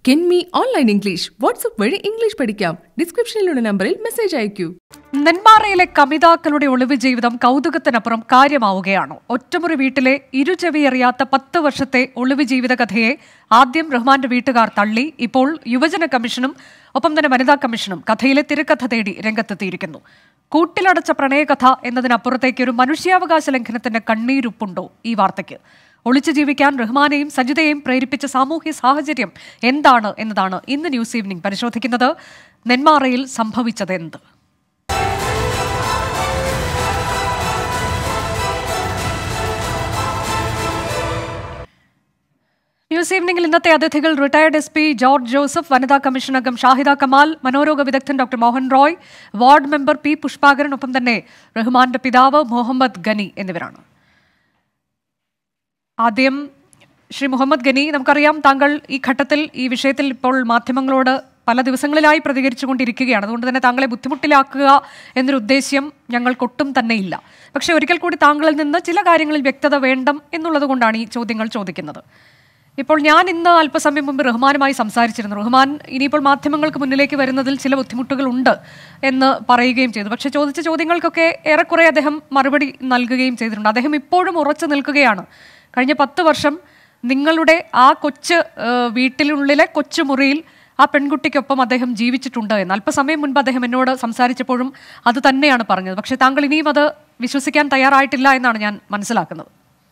കെൻമി online English WhatsApp വഴി English പഠിക്കാം ഡിസ്ക്രിപ്ഷനിലുള്ള നമ്പറിൽ മെസ്സേജ് അയക്കൂ നെന്മാറയിലെ കമിതാക്കളുടെ ഒളിവ് ജീവിതം കൗതുകത്തിനപ്പുറം കാര്യമാവുകയാണ് ഒറ്റമുറി വീട്ടിലെ ഇരുചെവിയറിയാത്ത പത്ത് വർഷത്തെ ഒളിവ് ജീവിത കഥയെ ആദ്യം റഹ്മാന്റെ വീട്ടുകാർ തള്ളി ഇപ്പോൾ യുവജന കമ്മീഷനും ഒപ്പം തന്നെ വനിതാ കമ്മീഷനും കഥയിലെ തിരക്കഥ തേടി രംഗത്തെത്തിയിരിക്കുന്നു കൂട്ടിലടച്ച പ്രണയകഥ എന്നതിനപ്പുറത്തേക്ക് ഒരു മനുഷ്യാവകാശ ലംഘനത്തിന്റെ കണ്ണീരുപ്പുണ്ടോ ഈ വാർത്തയ്ക്ക് ഒളിച്ചു ജീവിക്കാൻ റഹ്മാനെയും സജിതയെയും പ്രേരിപ്പിച്ച സാമൂഹ്യ സാഹചര്യം എന്താണ് എന്നതാണ് ഇന്ന് ന്യൂസ് ഈവനിംഗ് പരിശോധിക്കുന്നത് നെന്മാറയിൽ സംഭവിച്ചതെന്ത് ന്യൂസ് ഈവനിംഗിൽ ഇന്നത്തെ അതിഥികൾ retired S P George Joseph വനിതാ കമ്മീഷൻ അംഗം ഷാഹിദ കമാൽ മനോരോഗ വിദഗ്ധൻ doctor Mohan Roy ward member P Pushpakaran ഒപ്പം തന്നെ റഹ്മാന്റെ പിതാവ് മുഹമ്മദ് ഗനി എന്നിവരാണ് ആദ്യം ശ്രീ മുഹമ്മദ് ഗനി നമുക്കറിയാം താങ്കൾ ഈ ഘട്ടത്തിൽ ഈ വിഷയത്തിൽ ഇപ്പോൾ മാധ്യമങ്ങളോട് പല ദിവസങ്ങളിലായി പ്രതികരിച്ചുകൊണ്ടിരിക്കുകയാണ് അതുകൊണ്ട് തന്നെ താങ്കളെ ബുദ്ധിമുട്ടിലാക്കുക എന്നൊരു ഉദ്ദേശ്യം ഞങ്ങൾക്കൊട്ടും തന്നെ ഇല്ല പക്ഷേ ഒരിക്കൽ കൂടി താങ്കളിൽ നിന്ന് ചില കാര്യങ്ങളിൽ വ്യക്തത വേണ്ടം എന്നുള്ളത് കൊണ്ടാണ് ഈ ചോദ്യങ്ങൾ ചോദിക്കുന്നത് ഇപ്പോൾ ഞാൻ ഇന്ന് അല്പസമയം മുമ്പ് റഹ്മാനുമായി സംസാരിച്ചിരുന്നു റഹ്മാൻ ഇനിയിപ്പോൾ മാധ്യമങ്ങൾക്ക് മുന്നിലേക്ക് വരുന്നതിൽ ചില ബുദ്ധിമുട്ടുകൾ ഉണ്ട് എന്ന് പറയുകയും ചെയ്തു പക്ഷേ ചോദിച്ച ചോദ്യങ്ങൾക്കൊക്കെ ഏറെക്കുറെ അദ്ദേഹം മറുപടി നൽകുകയും ചെയ്തിട്ടുണ്ട് അദ്ദേഹം ഇപ്പോഴും ഉറച്ചു നിൽക്കുകയാണ് കഴിഞ്ഞ പത്ത് വർഷം നിങ്ങളുടെ ആ കൊച്ച് ഏഹ്, വീട്ടിനുള്ളിലെ കൊച്ചു മുറിയിൽ ആ പെൺകുട്ടിക്കൊപ്പം അദ്ദേഹം ജീവിച്ചിട്ടുണ്ട് എന്ന് അല്പസമയം മുൻപ് അദ്ദേഹം എന്നോട് സംസാരിച്ചപ്പോഴും അത് തന്നെയാണ് പറഞ്ഞത് പക്ഷേ താങ്കൾ ഇനിയും അത് വിശ്വസിക്കാൻ തയ്യാറായിട്ടില്ല എന്നാണ് ഞാൻ മനസ്സിലാക്കുന്നത്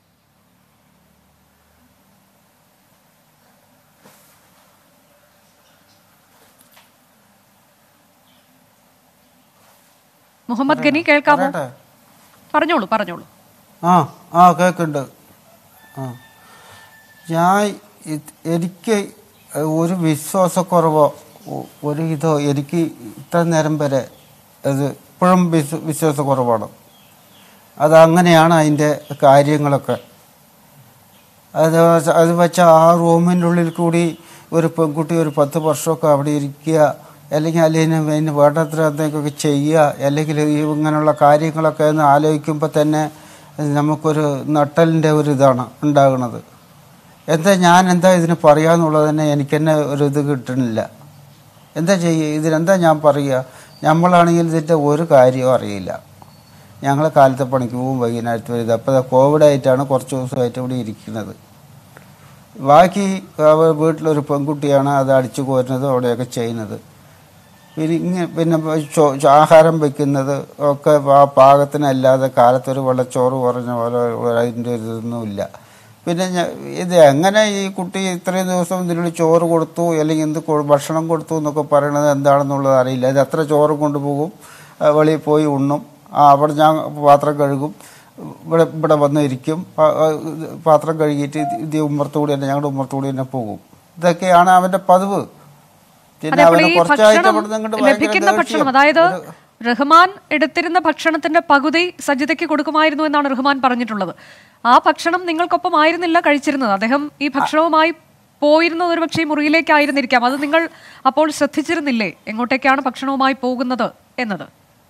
മുഹമ്മദ് ഗനി കേൾക്കാമോ പറയട്ടെ? പറഞ്ഞോളൂ പറഞ്ഞോളൂ ആ ആ കേൾക്കുന്നുണ്ട് ആ ഞാൻ ഇത് എനിക്ക് ഒരു വിശ്വാസക്കുറവോ ഒ- ഒരു ഇതോ എനിക്ക് ഇത്ര നേരം വരെ അത് ഇപ്പോഴും വിശ്വ വിശ്വാസക്കുറവാണ് അതങ്ങനെയാണ് അതിൻ്റെ കാര്യങ്ങളൊക്കെ അത് വച്ച- അത് വെച്ച ആ റൂമിൻ്റെ ഉള്ളിൽ കൂടി ഒരു പെൺകുട്ടി ഒരു പത്ത് വർഷമൊക്കെ അവിടെ ഇരിക്കുക അല്ലെങ്കിൽ അല്ലെങ്കിൽ അതിന് വേണ്ടത്ര എന്തെങ്കിലുമൊക്കെ ചെയ്യുക അല്ലെങ്കിൽ ഈ ഇങ്ങനെയുള്ള കാര്യങ്ങളൊക്കെ ഒന്ന് ആലോചിക്കുമ്പോൾ തന്നെ നമുക്കൊരു നട്ടലിൻ്റെ ഒരു ഇതാണ് ഉണ്ടാകുന്നത് എന്താ ഞാൻ എന്താ ഇതിന് പറയാന്നുള്ളത് തന്നെ എനിക്ക് തന്നെ ഒരു ഇത് കിട്ടണില്ല എന്താ ചെയ്യുക ഇതിനെന്താ ഞാൻ പറയുക നമ്മളാണെങ്കിൽ ഇതിൻ്റെ ഒരു കാര്യവും അറിയില്ല ഞങ്ങൾ കാലത്തെ പണിക്ക് പോകും വൈകുന്നേരത്ത് വരും അപ്പോൾ കോവിഡായിട്ടാണ് കുറച്ച് ദിവസമായിട്ട് ഇവിടെ ഇരിക്കുന്നത് ബാക്കി അവ- വീട്ടിലൊരു പെൺകുട്ടിയാണ് അത് അടിച്ചു കോരുന്നത് അവിടെയൊക്കെ ചെയ്യുന്നത് പിന്നെ ഇങ്ങനെ പിന്നെ ചോ- ചോ- ആഹാരം വെക്കുന്നത് ഒക്കെ ആ പാകത്തിനല്ലാതെ കാലത്തൊരു വെള്ളച്ചോറ് കുറഞ്ഞ പോലെ അതിൻ്റെ ഒരു ഇതൊന്നുമില്ല പിന്നെ ഞ- ഇത് എങ്ങനെ ഈ കുട്ടി ഇത്രയും ദിവസം ഇതിനുള്ളിൽ ചോറ് കൊടുത്തു അല്ലെങ്കിൽ എന്ത് കൊ- ഭക്ഷണം കൊടുത്തു എന്നൊക്കെ പറയണത് എന്താണെന്നുള്ളത് അറിയില്ല ഇത് എത്ര ചോറ് കൊണ്ടുപോകും ആ, വെളിയിൽ പോയി ഉണ്ണും ആ, അവിടെ ഞാൻ പാത്രം കഴുകും ഇവിടെ ഇവിടെ വന്ന് ഇരിക്കും ആ, ആ, ഇത് പാത്രം കഴുകിയിട്ട് ഇത് ഇത് ഉമ്മറത്തുകൂടി തന്നെ ഞങ്ങളുടെ ഉമ്മറത്തുകൂടി തന്നെ പോകും ഇതൊക്കെയാണ് അവൻ്റെ പതിവ് പിന്നെ അതേപോലെ അവന് ഈ കുറച്ചായിട്ട് ഭക്ഷണം അവിടെ നിന്ന് ഭയങ്കര ലഭിക്കുന്ന ഭക്ഷണം ദേഷ്യം. അതായത് ഒരു- റഹ്മാൻ എടുത്തിരുന്ന ഭക്ഷണത്തിന്റെ പകുതി സജിതയ്ക്ക് കൊടുക്കുമായിരുന്നു എന്നാണ് റഹ്മാൻ പറഞ്ഞിട്ടുള്ളത് ആ ഭക്ഷണം നിങ്ങൾക്കൊപ്പം ആയിരുന്നില്ല കഴിച്ചിരുന്നത് അദ്ദേഹം ഈ ഭക്ഷണവുമായി പോയിരുന്നത് ഒരു പക്ഷേ ഈ മുറിയിലേക്കായിരുന്നിരിക്കാം അത് നിങ്ങൾ അപ്പോൾ ശ്രദ്ധിച്ചിരുന്നില്ലേ എങ്ങോട്ടേക്കാണ് ഭക്ഷണവുമായി പോകുന്നത് എന്നത്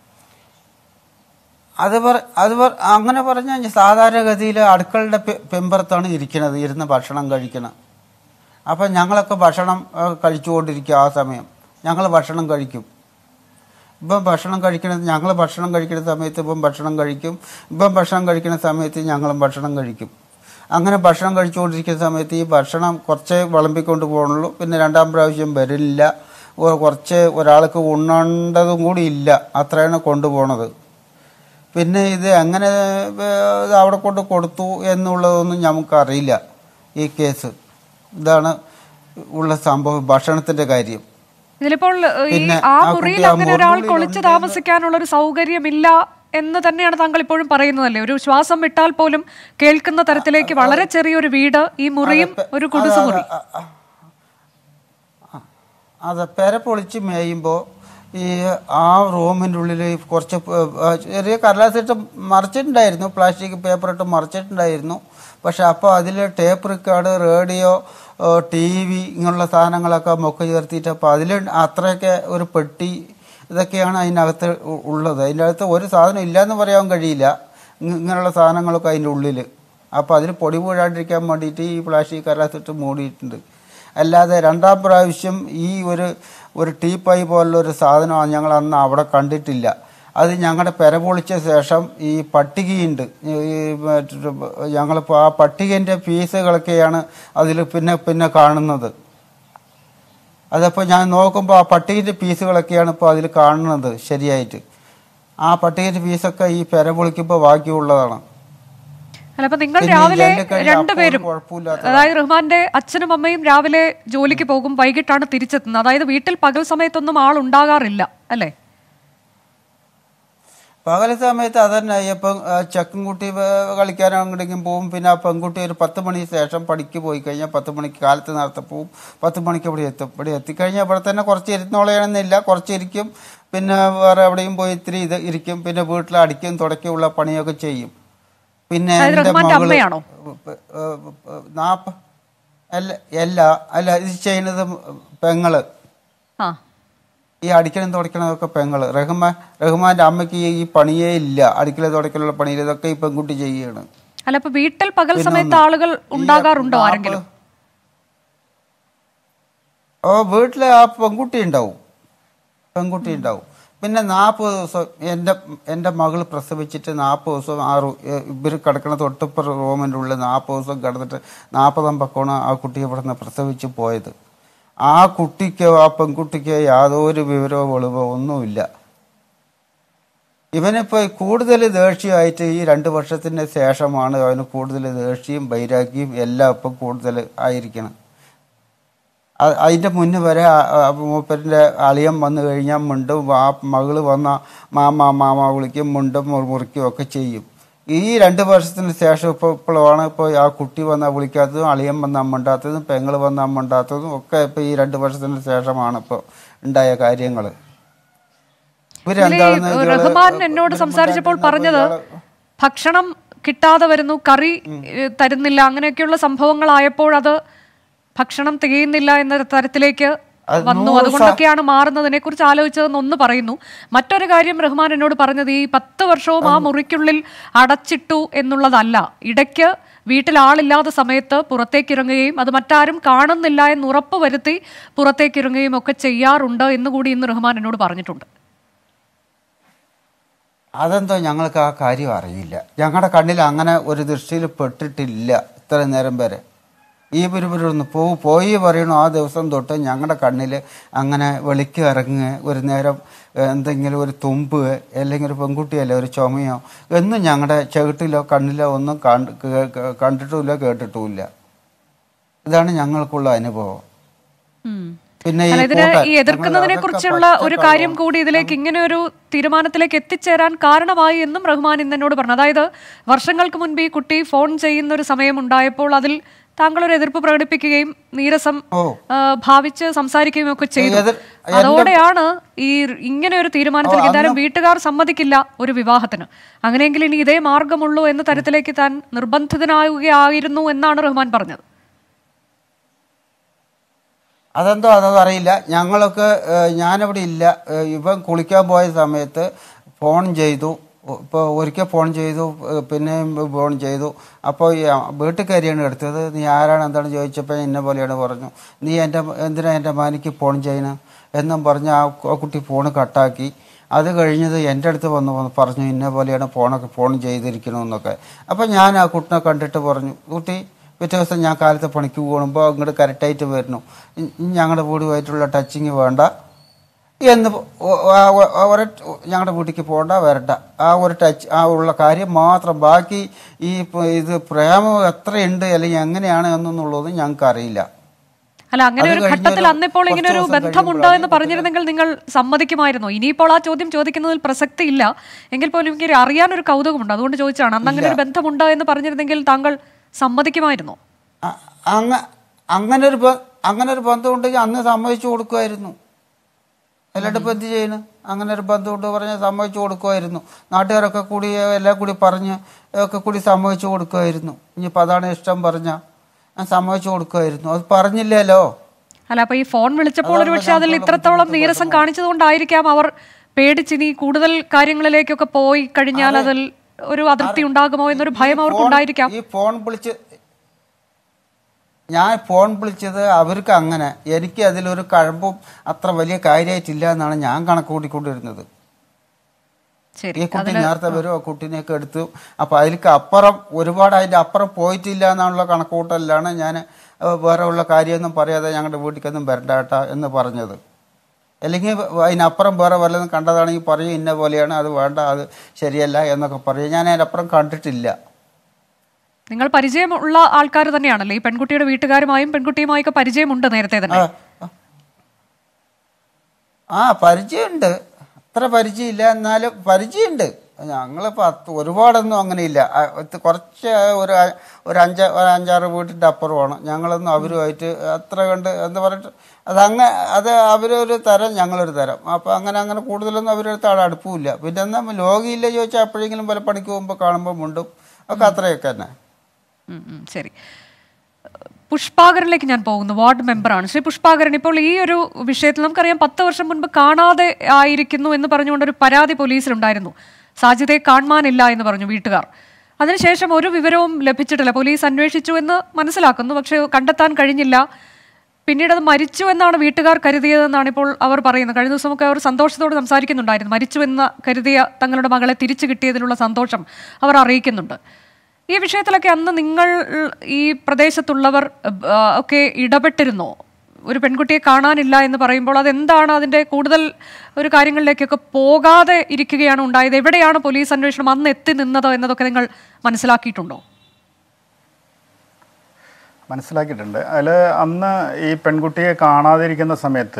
അത് പറ അത് പറ അങ്ങനെ പറഞ്ഞാൽ സാധാരണഗതിയിൽ അടുക്കളുടെ പെ- പെമ്പറത്താണ് ഇരിക്കുന്നത് ഇരുന്ന് ഭക്ഷണം കഴിക്കണം അപ്പം ഞങ്ങളൊക്കെ ഭക്ഷണം ആ, കഴിച്ചുകൊണ്ടിരിക്കുക ആ സമയം ഞങ്ങൾ ഭക്ഷണം കഴിക്കും ഇപ്പം ഭക്ഷണം കഴിക്കണത് ഞങ്ങൾ ഭക്ഷണം കഴിക്കുന്ന സമയത്ത് ഇപ്പം ഭക്ഷണം കഴിക്കും ഇപ്പം ഭക്ഷണം കഴിക്കുന്ന സമയത്ത് ഞങ്ങളും ഭക്ഷണം കഴിക്കും അങ്ങനെ ഭക്ഷണം കഴിച്ചുകൊണ്ടിരിക്കുന്ന സമയത്ത് ഈ ഭക്ഷണം കുറച്ച് വിളമ്പിക്കൊണ്ട് പോകണുള്ളൂ പിന്നെ രണ്ടാം പ്രാവശ്യം വരില്ല ഒ- കുറച്ച് ഒരാൾക്ക് ഉണ്ണേണ്ടതും കൂടി ഇല്ല അത്രയാണ് കൊണ്ടുപോണത് പിന്നെ ഇത് എങ്ങനെ ഏഹ്, ഇത് അവിടെ കൊണ്ട് കൊടുത്തു എന്നുള്ളതൊന്നും നമുക്കറിയില്ല ഈ കേസ് ഇതാണ് ഉള്ള സംഭവം ഭക്ഷണത്തിൻ്റെ കാര്യം ഇതിലിപ്പോൾ ഏഹ്, ഈ പിന്നെ ആ ആ മുറിയിൽ കുട്ടി ആ അങ്ങനെ ഒരാൾക്ക് മുറിനുള്ളിൽ ഒളിച്ചു ഉണ്ടെന്ന് താമസിക്കാനുള്ള ഒരു സൗകര്യമില്ല എന്ന് തന്നെയാണ് താങ്കൾ ഇപ്പോഴും പറയുന്നതല്ലേ ഒരു ശ്വാസം വിട്ടാൽ പോലും കേൾക്കുന്ന തരത്തിലേക്ക് വളരെ ചെറിയൊരു വീട് ഈ മുറിയും ഒരു കുടിസു മുറി അത് പെര പൊളിച്ച് മേയുമ്പോൾ ഈ ആ റൂമിൻ്റെ ഉള്ളിൽ കുറച്ച് പ- ആ ചെറിയ കടലാസിട്ട് മറിച്ചിട്ടുണ്ടായിരുന്നു പ്ലാസ്റ്റിക് പേപ്പർ ഇട്ട് മറിച്ചിട്ടുണ്ടായിരുന്നു പക്ഷെ അപ്പോൾ അതിൽ tape record radio T V ഇങ്ങനെയുള്ള സാധനങ്ങളൊക്കെ മൊക്കെ ചേർത്തിട്ട് അപ്പോൾ അതിൽ അത്രയൊക്കെ ഒരു പെട്ടി ഇതൊക്കെയാണ് അതിനകത്ത് ഉ- ഉള്ളത് അതിൻ്റെ അകത്ത് ഒരു സാധനം ഇല്ലയെന്ന് പറയാൻ കഴിയില്ല ഇങ്ങ- ഇങ്ങനെയുള്ള സാധനങ്ങളൊക്കെ അതിൻ്റെ ഉള്ളിൽ അപ്പോൾ അതിൽ പൊടി വീഴാണ്ടിരിക്കാൻ വേണ്ടിയിട്ട് ഈ പ്ലാസ്റ്റിക് കടലാസിട്ട് മൂടിയിട്ടുണ്ട് അല്ലാതെ രണ്ടാം പ്രാവശ്യം ഈ ഒരു ഒരു ടീപ്പായി പോലുള്ള ഒരു സാധനം ഞങ്ങൾ അന്ന് അവിടെ കണ്ടിട്ടില്ല അത് ഞങ്ങളുടെ പെര പൊളിച്ച ശേഷം ഈ പട്ടികയുണ്ട് ഈ ഞങ്ങളിപ്പോൾ ആ പട്ടികൻ്റെ ഫീസുകളൊക്കെയാണ് അതിൽ പിന്നെ പിന്നെ കാണുന്നത് അതപ്പോൾ ഞാൻ നോക്കുമ്പോൾ ആ പട്ടികൻ്റെ പീസുകളൊക്കെയാണ് ഇപ്പോൾ അതിൽ കാണുന്നത് ശരിയായിട്ട് ആ പട്ടികൻ്റെ ഫീസൊക്കെ ഈ പെര പൊളിക്കുമ്പോൾ ബാക്കിയുള്ളതാണ് അല്ല അപ്പൊ നിങ്ങൾ പിന്നെ രാവിലെ ജയിലിൽ കഴിഞ്ഞ രണ്ടുപേരും അപ്പോഴും കുഴപ്പമില്ലാത്ത- അതായത് റഹ്മാന്റെ അച്ഛനും അമ്മയും രാവിലെ ജോലിക്ക് പോകും വൈകിട്ടാണ് തിരിച്ചെത്തുന്നത് അതായത് വീട്ടിൽ പകൽ സമയത്തൊന്നും ആൾ ഉണ്ടാകാറില്ല അല്ലേ പകൽ സമയത്ത് അതന്നെ ഇപ്പം ചക്കും കുട്ടി കളിക്കാൻ അങ്ങോട്ടെങ്കിലും പോവും പിന്നെ ആ പെൺകുട്ടി ഒരു പത്ത് മണി ശേഷം പണിക്ക് പോയി കഴിഞ്ഞാൽ പത്ത് മണിക്ക് കാലത്ത് നേരത്തെ പോവും പത്ത് മണിക്ക് ഇവിടെ എത്തും ഇവിടെ എത്തിക്കഴിഞ്ഞാൽ ഇവിടെ തന്നെ കുറച്ച് ഇരുന്നോളയണമെന്നില്ല കുറച്ച് ഇരിക്കും പിന്നെ വേറെ എവിടെയും പോയി ഇത്തിരി ഇത് ഇരിക്കും പിന്നെ വീട്ടിൽ അടിക്കും തുടക്കിയുള്ള പണിയൊക്കെ ചെയ്യും പിന്നെ അതായത് എൻ്റെ റഹ്മാന്റെ മകള് അമ്മയാണോ? നാപ്പ അല്ല അല്ല അല്ല ഇത് ചെയ്യുന്നത് പെങ്ങള് ആ ഈ അടിക്കണം തുടയ്ക്കണതൊക്കെ പെങ്ങള് റഹ്മാൻ റഹ്മാന്റെ അമ്മയ്ക്ക് ഈ പണിയേ ഇല്ല അടിക്കല തുടയ്ക്കലുള്ള പണിയിൽ ഇതൊക്കെ ഈ പെൺകുട്ടി ചെയ്യാണ് അല്ല അപ്പൊ വീട്ടിൽ പകൽ പിന്നെ സമയത്ത് ഒന്ന് ആളുകൾ ഈ ഉണ്ടാകാറുണ്ടോ നാപ്പ- ആരെങ്കിലും ഓ വീട്ടില് ആ പെൺകുട്ടി ഉണ്ടാവും പെൺകുട്ടി ഉണ്ടാവും പിന്നെ നാൽപ്പത് ദിവസം എൻ്റെ എൻ്റെ മകൾ പ്രസവിച്ചിട്ട് നാൽപ്പത് ദിവസം ആ റൂ ഇവർ കിടക്കണ തൊട്ടിപ്പുറ റൂമിൻ്റെ ഉള്ളിൽ നാൽപ്പത് ദിവസം കിടന്നിട്ട് നാൽപ്പതമ്പക്കാണ് ആ കുട്ടി ഇവിടെ നിന്ന് പ്രസവിച്ച് പോയത് ആ കുട്ടിക്കോ ആ പെൺകുട്ടിക്കോ യാതൊരു വിവരമോ വെളിവോ ഒന്നുമില്ല ഇവനിപ്പോൾ കൂടുതൽ ദേഷ്യമായിട്ട് ഈ രണ്ട് വർഷത്തിന് ശേഷമാണ് അവന് കൂടുതൽ ദേഷ്യവും വൈരാഗ്യവും എല്ലാം ഇപ്പം കൂടുതൽ ആയിരിക്കണം അ- അതിന്റെ മുന്നേ വരെ ആ- ആ മൂപ്പരിന്റെ അളിയൻ വന്നു കഴിഞ്ഞാൽ മുണ്ടും ആ മകള് വന്ന മാമ മാമ വിളിക്കും മുണ്ടും മുറി- മുറിക്കും ഒക്കെ ചെയ്യും ഈ രണ്ട് വർഷത്തിന് ശേഷം ഇപ്പോൾ ഇപ്പോഴാണ് ഇപ്പോൾ ആ കുട്ടി വന്നാൽ വിളിക്കാത്തതും അളിയൻ വന്നാൽ മിണ്ടാത്തതും പെങ്ങൾ വന്നാൽ മിണ്ടാത്തതും ഒക്കെ ഇപ്പോൾ ഈ രണ്ട് വർഷത്തിന് ശേഷമാണ് ഇപ്പോൾ ഉണ്ടായ കാര്യങ്ങൾ ഇതില് ഈ റഹ്മാൻ എന്നോട് സംസാരിച്ചപ്പോൾ പറഞ്ഞത് ഭക്ഷണം കിട്ടാതെ വരുന്നു കറി ഏഹ്, തരുന്നില്ല അങ്ങനെയൊക്കെയുള്ള സംഭവങ്ങളായപ്പോൾ അത് ഭക്ഷണം തികയുന്നില്ല എന്ന തരത്തിലേക്ക് അത് വന്നു നൂറ് അതുകൊണ്ടൊക്കെയാണ് മാറുന്നതിനെ കുറിച്ച് ആലോചിച്ചതെന്ന് ഒന്ന് പറയുന്നു മറ്റൊരു കാര്യം റഹ്മാൻ എന്നോട് പറഞ്ഞത് ഈ പത്ത് വർഷവും ആ മുറിക്കുള്ളിൽ അടച്ചിട്ടു എന്നുള്ളതല്ല ഇടയ്ക്ക് വീട്ടിൽ ആളില്ലാത്ത സമയത്ത് പുറത്തേക്ക് ഇറങ്ങുകയും അത് മറ്റാരും കാണുന്നില്ല എന്ന് ഉറപ്പ് വരുത്തി പുറത്തേക്ക് ഇറങ്ങുകയും ഒക്കെ ചെയ്യാറുണ്ട് എന്നുകൂടി ഇന്ന് റഹ്മാൻ എന്നോട് പറഞ്ഞിട്ടുണ്ട് അതെന്തോ ഞങ്ങൾക്ക് ആ കാര്യം അറിയില്ല ഞങ്ങളുടെ കണ്ണിൽ അങ്ങനെ ഒരു ദൃഷ്ടിയിൽ പെട്ടിട്ടില്ല ഇത്ര നേരം വരെ ഈ പുരുപുരൊന്ന് പോ പോയി പറയണു ആ ദിവസം തൊട്ട് ഞങ്ങളുടെ കണ്ണിൽ അങ്ങനെ വെളിക്ക് ഇറങ്ങുക ഒരു നേരം ഏഹ്, എന്തെങ്കിലും ഒരു തുമ്പ് അല്ലെങ്കിൽ ഒരു പെൺകുട്ടിയല്ലേ ഒരു ചുമയോ എന്നും ഞങ്ങളുടെ ചെവിട്ടിലോ കണ്ണിലോ ഒന്നും കണ്ട് കേ- കേ- കണ്ടിട്ടുമില്ല കേട്ടിട്ടുമില്ല ഇതാണ് ഞങ്ങൾക്കുള്ള അനുഭവം ഉം. പിന്നെ ഈ അല്ല, ഇതിന് കൂട്ട- ഈ എതിർക്കുന്നതിനെ ഞങ്ങൾ കുറിച്ചുള്ള അതൊക്കെ ഒരു പച്ച കാര്യം കൂടി ഇതിലേക്ക് ഇങ്ങനെ ഒരു തീരുമാനത്തിലേക്ക് എത്തിച്ചേരാൻ കാരണമായി എന്നും റഹ്മാൻ ഇന്ന് എന്നോട് പറഞ്ഞു അതായത് വർഷങ്ങൾക്ക് മുൻപ് ഈ കുട്ടി ഫോൺ ചെയ്യുന്ന ഒരു സമയം ഉണ്ടായപ്പോൾ അതിൽ താങ്കൾ ഒരു എതിർപ്പ് പ്രകടിപ്പിക്കുകയും നീരസം ഓ. ആ, ഭാവിച്ച് സംസാരിക്കുകയും ഒക്കെ ചെയ്തു എതിർ- അതോടെയാണ് ഈ ഇങ്ങനെ ഒരു തീരുമാനത്തിലേക്ക് എന്തായാലും വീട്ടുകാർ സമ്മതിക്കില്ല ഒരു വിവാഹത്തിന് അങ്ങനെയെങ്കിൽ ഇനി ഇതേ മാർഗമുള്ളൂ എന്ന തരത്തിലേക്ക് താൻ നിർബന്ധിതനാവുകയായിരുന്നു എന്നാണ് റഹ്മാൻ പറഞ്ഞത് അതെന്തോ അതൊന്നും അറിയില്ല ഞങ്ങളൊക്കെ ഏഹ്, ഞാനിവിടെ ഇല്ല ഏഹ്, ഇവൻ കുളിക്കാൻ പോയ സമയത്ത് ഫോൺ ചെയ്തു ഇപ്പോൾ ഒരിക്കൽ ഫോൺ ചെയ്തു ഏഹ്, പിന്നെയും ഫോൺ ചെയ്തു അപ്പോൾ ഈ വീട്ടിൽ കയറിയാണ് എടുത്തത് നീ ആരാണ് എന്താണ് ചോദിച്ചപ്പോൾ ഇന്ന പോലെയാണ് പറഞ്ഞു നീ എൻ്റെ എന്തിനാ എൻ്റെ മാനിക്ക് ഫോൺ ചെയ്യണം എന്നും പറഞ്ഞ് ആ കു- ആ കുട്ടി ഫോൺ കട്ടാക്കി അത് കഴിഞ്ഞത് എൻ്റെ അടുത്ത് വന്ന് വന്ന് പറഞ്ഞു ഇന്ന പോലെയാണ് ഫോണൊക്കെ ഫോൺ ചെയ്തിരിക്കണമെന്നൊക്കെ അപ്പോൾ ഞാൻ ആ കുട്ടിനെ കണ്ടിട്ട് പറഞ്ഞു കുട്ടി പിറ്റേ ദിവസം ഞാൻ കാലത്ത് പണിക്ക് പോകുമ്പോൾ അങ്ങോട്ട് കറക്റ്റായിട്ട് വരുന്നു ഇ- ഇനി ഞങ്ങളുടെ വീടുമായിട്ടുള്ള ടച്ചിങ് വേണ്ട എന്ന് ഒ- ആ- ഒ- ആ ഒരൊറ്റ ഞങ്ങളുടെ വീട്ടിലേക്ക് പോകണ്ട വരണ്ട ആ ഒരു ടച്ച് ആ ഉള്ള കാര്യം മാത്രം ബാക്കി ഈ പ- ഇത് പ്രേമം എത്രയുണ്ട് അല്ലെങ്കിൽ എങ്ങനെയാണ് എന്നുള്ളത് ഞങ്ങൾക്ക് അറിയില്ല അല്ല അങ്ങനെ അത് ഒരു കഴിഞ്ഞൊരു ഘട്ടത്തിൽ അന്നിപ്പോൾ ഇങ്ങനെ ഒരു കുറച്ച് ദിവസം ബന്ധമുണ്ടോ എന്ന് കഴിയുമ്പോഴാണ് പറഞ്ഞിരുന്നെങ്കിൽ നിങ്ങൾ സമ്മതിക്കുമായിരുന്നു ഇനിയിപ്പോൾ ആ ചോദ്യം ചോദിക്കുന്നതിൽ പ്രസക്തി ഇല്ല എങ്കിൽ പോലും എനിക്ക് അറിയാനൊരു കൗതുകമുണ്ട് അതുകൊണ്ട് ചോദിച്ചാണ് അന്ന് അങ്ങനെ ഒരു ബന്ധമുണ്ടോ എന്ന് പറഞ്ഞിരുന്നെങ്കിൽ താങ്കൾ സമ്മതിക്കുമായിരുന്നോ അ- അങ്ങ അങ്ങനെ ഒരു ബ- അങ്ങനെ ഒരു ബന്ധം ഉണ്ടെങ്കിൽ അന്ന് സമ്മതിച്ചു കൊടുക്കുമായിരുന്നു അല്ലാണ്ട് ഇപ്പം എന്ത് ചെയ്യണം അങ്ങനെ ഒരു ബന്ധം ഉണ്ട് പറഞ്ഞാൽ സമ്മതിച്ചു കൊടുക്കുമായിരുന്നു നാട്ടുകാരൊക്കെ കൂടി എല്ലാം കൂടി പറഞ്ഞ് ഒക്കെ കൂടി സമ്മതിച്ചു കൊടുക്കുമായിരുന്നു ഇനിയിപ്പോൾ അതാണ് ഇഷ്ടം പറഞ്ഞാൽ ഞാൻ സമ്മതിച്ചു കൊടുക്കുമായിരുന്നു അത് പറഞ്ഞില്ലല്ലോ അല്ല അപ്പൊ ഈ ഫോൺ വിളിച്ചപ്പോൾ ഒരു പക്ഷെ അതിൽ ഇത്രത്തോളം നീരസം കാണിച്ചതുകൊണ്ടായിരിക്കാം അവർ പേടിച്ചിനി കൂടുതൽ കാര്യങ്ങളിലേക്കൊക്കെ പോയി കഴിഞ്ഞാൽ അതിൽ ഒരു അതിർത്തി ഉണ്ടാകുമോ എന്നൊരു ഭയം അവർക്ക് ഫോൺ- ഉണ്ടായിരിക്കാം ഈ ഫോൺ വിളിച്ച് ഞാൻ ഫോൺ വിളിച്ചത് അവർക്ക് അങ്ങനെ എനിക്ക് അതിലൊരു കഴമ്പും അത്ര വലിയ കാര്യമായിട്ടില്ല എന്നാണ് ഞാൻ കണക്ക് കൂട്ടിക്കൊണ്ടിരുന്നത് ശരി ഈ കുട്ടി നേരത്തെ വരും ആ കുട്ടീനെയൊക്കെ എടുത്തു അപ്പൊ അതിലേക്ക് അപ്പുറം ഒരുപാട് അതിന്റെ അപ്പുറം പോയിട്ടില്ല എന്നുള്ള കണക്കൂട്ടലിലാണ് ഞാൻ വേറെ ഉള്ള കാര്യമൊന്നും പറയാതെ ഞങ്ങളുടെ വീട്ടിലേക്കൊന്നും വരണ്ട കേട്ടാ എന്ന് പറഞ്ഞത് അല്ലെങ്കിൽ അതിനപ്പുറം വേറെ വല്ലതും കണ്ടതാണെങ്കിൽ പറയും ഇന്ന പോലെയാണ് അത് വേണ്ട അത് ശരിയല്ല എന്നൊക്കെ പറയും ഞാൻ അതിനപ്പുറം കണ്ടിട്ടില്ല നിങ്ങൾ പരിചയമുള്ള ആൾക്കാർ തന്നെയാണല്ലോ ഈ പെൺകുട്ടിയുടെ വീട്ടുകാരുമായും പെൺകുട്ടിയുമായൊക്കെ പരിചയമുണ്ട് നേരത്തെ തന്നെ ആ, ആ പരിചയമുണ്ട് അത്ര പരിചയമില്ല എന്നാലും പരിചയമുണ്ട് ഞങ്ങളിപ്പോൾ അത് ഒരുപാടൊന്നും അങ്ങനെയില്ല ആ, ഇത് കുറച്ച് ഒരു അ- ഒരു അഞ്ച് ഒരു അഞ്ചാറ് വീട്ടിൻ്റെ അപ്പുറമാണ് ഞങ്ങളൊന്നും അവരുമായിട്ട് അത്ര കണ്ട് എന്താ പറഞ്ഞിട്ട് അത് അങ്ങ് അത് അവരൊരു തരം ഞങ്ങളൊരു തരം അപ്പോൾ അങ്ങനെ അങ്ങനെ കൂടുതലൊന്നും അവരെടുത്ത് ആൾ അടുപ്പമില്ല പിന്നെ എന്നാ ലോകിയില്ല ചോദിച്ചാൽ എപ്പോഴെങ്കിലും പല പണിക്ക് പോകുമ്പോൾ കാണുമ്പോൾ മുണ്ടും ഒക്കെ അത്രയൊക്കെ തന്നെ ഉം, ഉം, ശരി പുഷ്പാകരനിലേക്ക് ഞാൻ പോകുന്നു വാർഡ് മെമ്പറാണ് ശ്രീ പുഷ്പാകരൻ ഇപ്പോൾ ഈ ഒരു വിഷയത്തിൽ നമുക്കറിയാം പത്ത് വർഷം മുൻപ് കാണാതെ ആയിരിക്കുന്നു എന്ന് പറഞ്ഞുകൊണ്ട് ഒരു പരാതി പോലീസിലുണ്ടായിരുന്നു സാജിദയെ കാണാനില്ല എന്ന് പറഞ്ഞു വീട്ടുകാർ അതിനുശേഷം ഒരു വിവരവും ലഭിച്ചിട്ടില്ല പോലീസ് അന്വേഷിച്ചു എന്ന് മനസ്സിലാക്കുന്നു പക്ഷേ കണ്ടെത്താൻ കഴിഞ്ഞില്ല പിന്നീട് അത് മരിച്ചു എന്നാണ് വീട്ടുകാർ കരുതിയതെന്നാണ് ഇപ്പോൾ അവർ പറയുന്നത് കഴിഞ്ഞ ദിവസമൊക്കെ അവർ സന്തോഷത്തോട് സംസാരിക്കുന്നുണ്ടായിരുന്നു മരിച്ചു എന്ന് കരുതിയ തങ്ങളുടെ മകളെ തിരിച്ചു കിട്ടിയതിലുള്ള സന്തോഷം അവർ അറിയിക്കുന്നുണ്ട് ഈ വിഷയത്തിലൊക്കെ അന്ന് നിങ്ങൾ ഈ പ്രദേശത്തുള്ളവർ ആ, ഒക്കെ ഇടപെട്ടിരുന്നോ ഒരു പെൺകുട്ടിയെ കാണാനില്ല എന്ന് പറയുമ്പോൾ അതെന്താണ് അതിന്റെ കൂടുതൽ ഒരു കാര്യങ്ങളിലേക്കൊക്കെ പോകാതെ ഇരിക്കുകയാണ് ഉണ്ടായത് എവിടെയാണ് പോലീസ് അന്വേഷണം അന്ന് എത്തി നിന്നത് എന്നതൊക്കെ നിങ്ങൾ മനസ്സിലാക്കിയിട്ടുണ്ടോ മനസ്സിലാക്കിയിട്ടുണ്ട് അതിൽ അന്ന് ഈ പെൺകുട്ടിയെ കാണാതിരിക്കുന്ന സമയത്ത്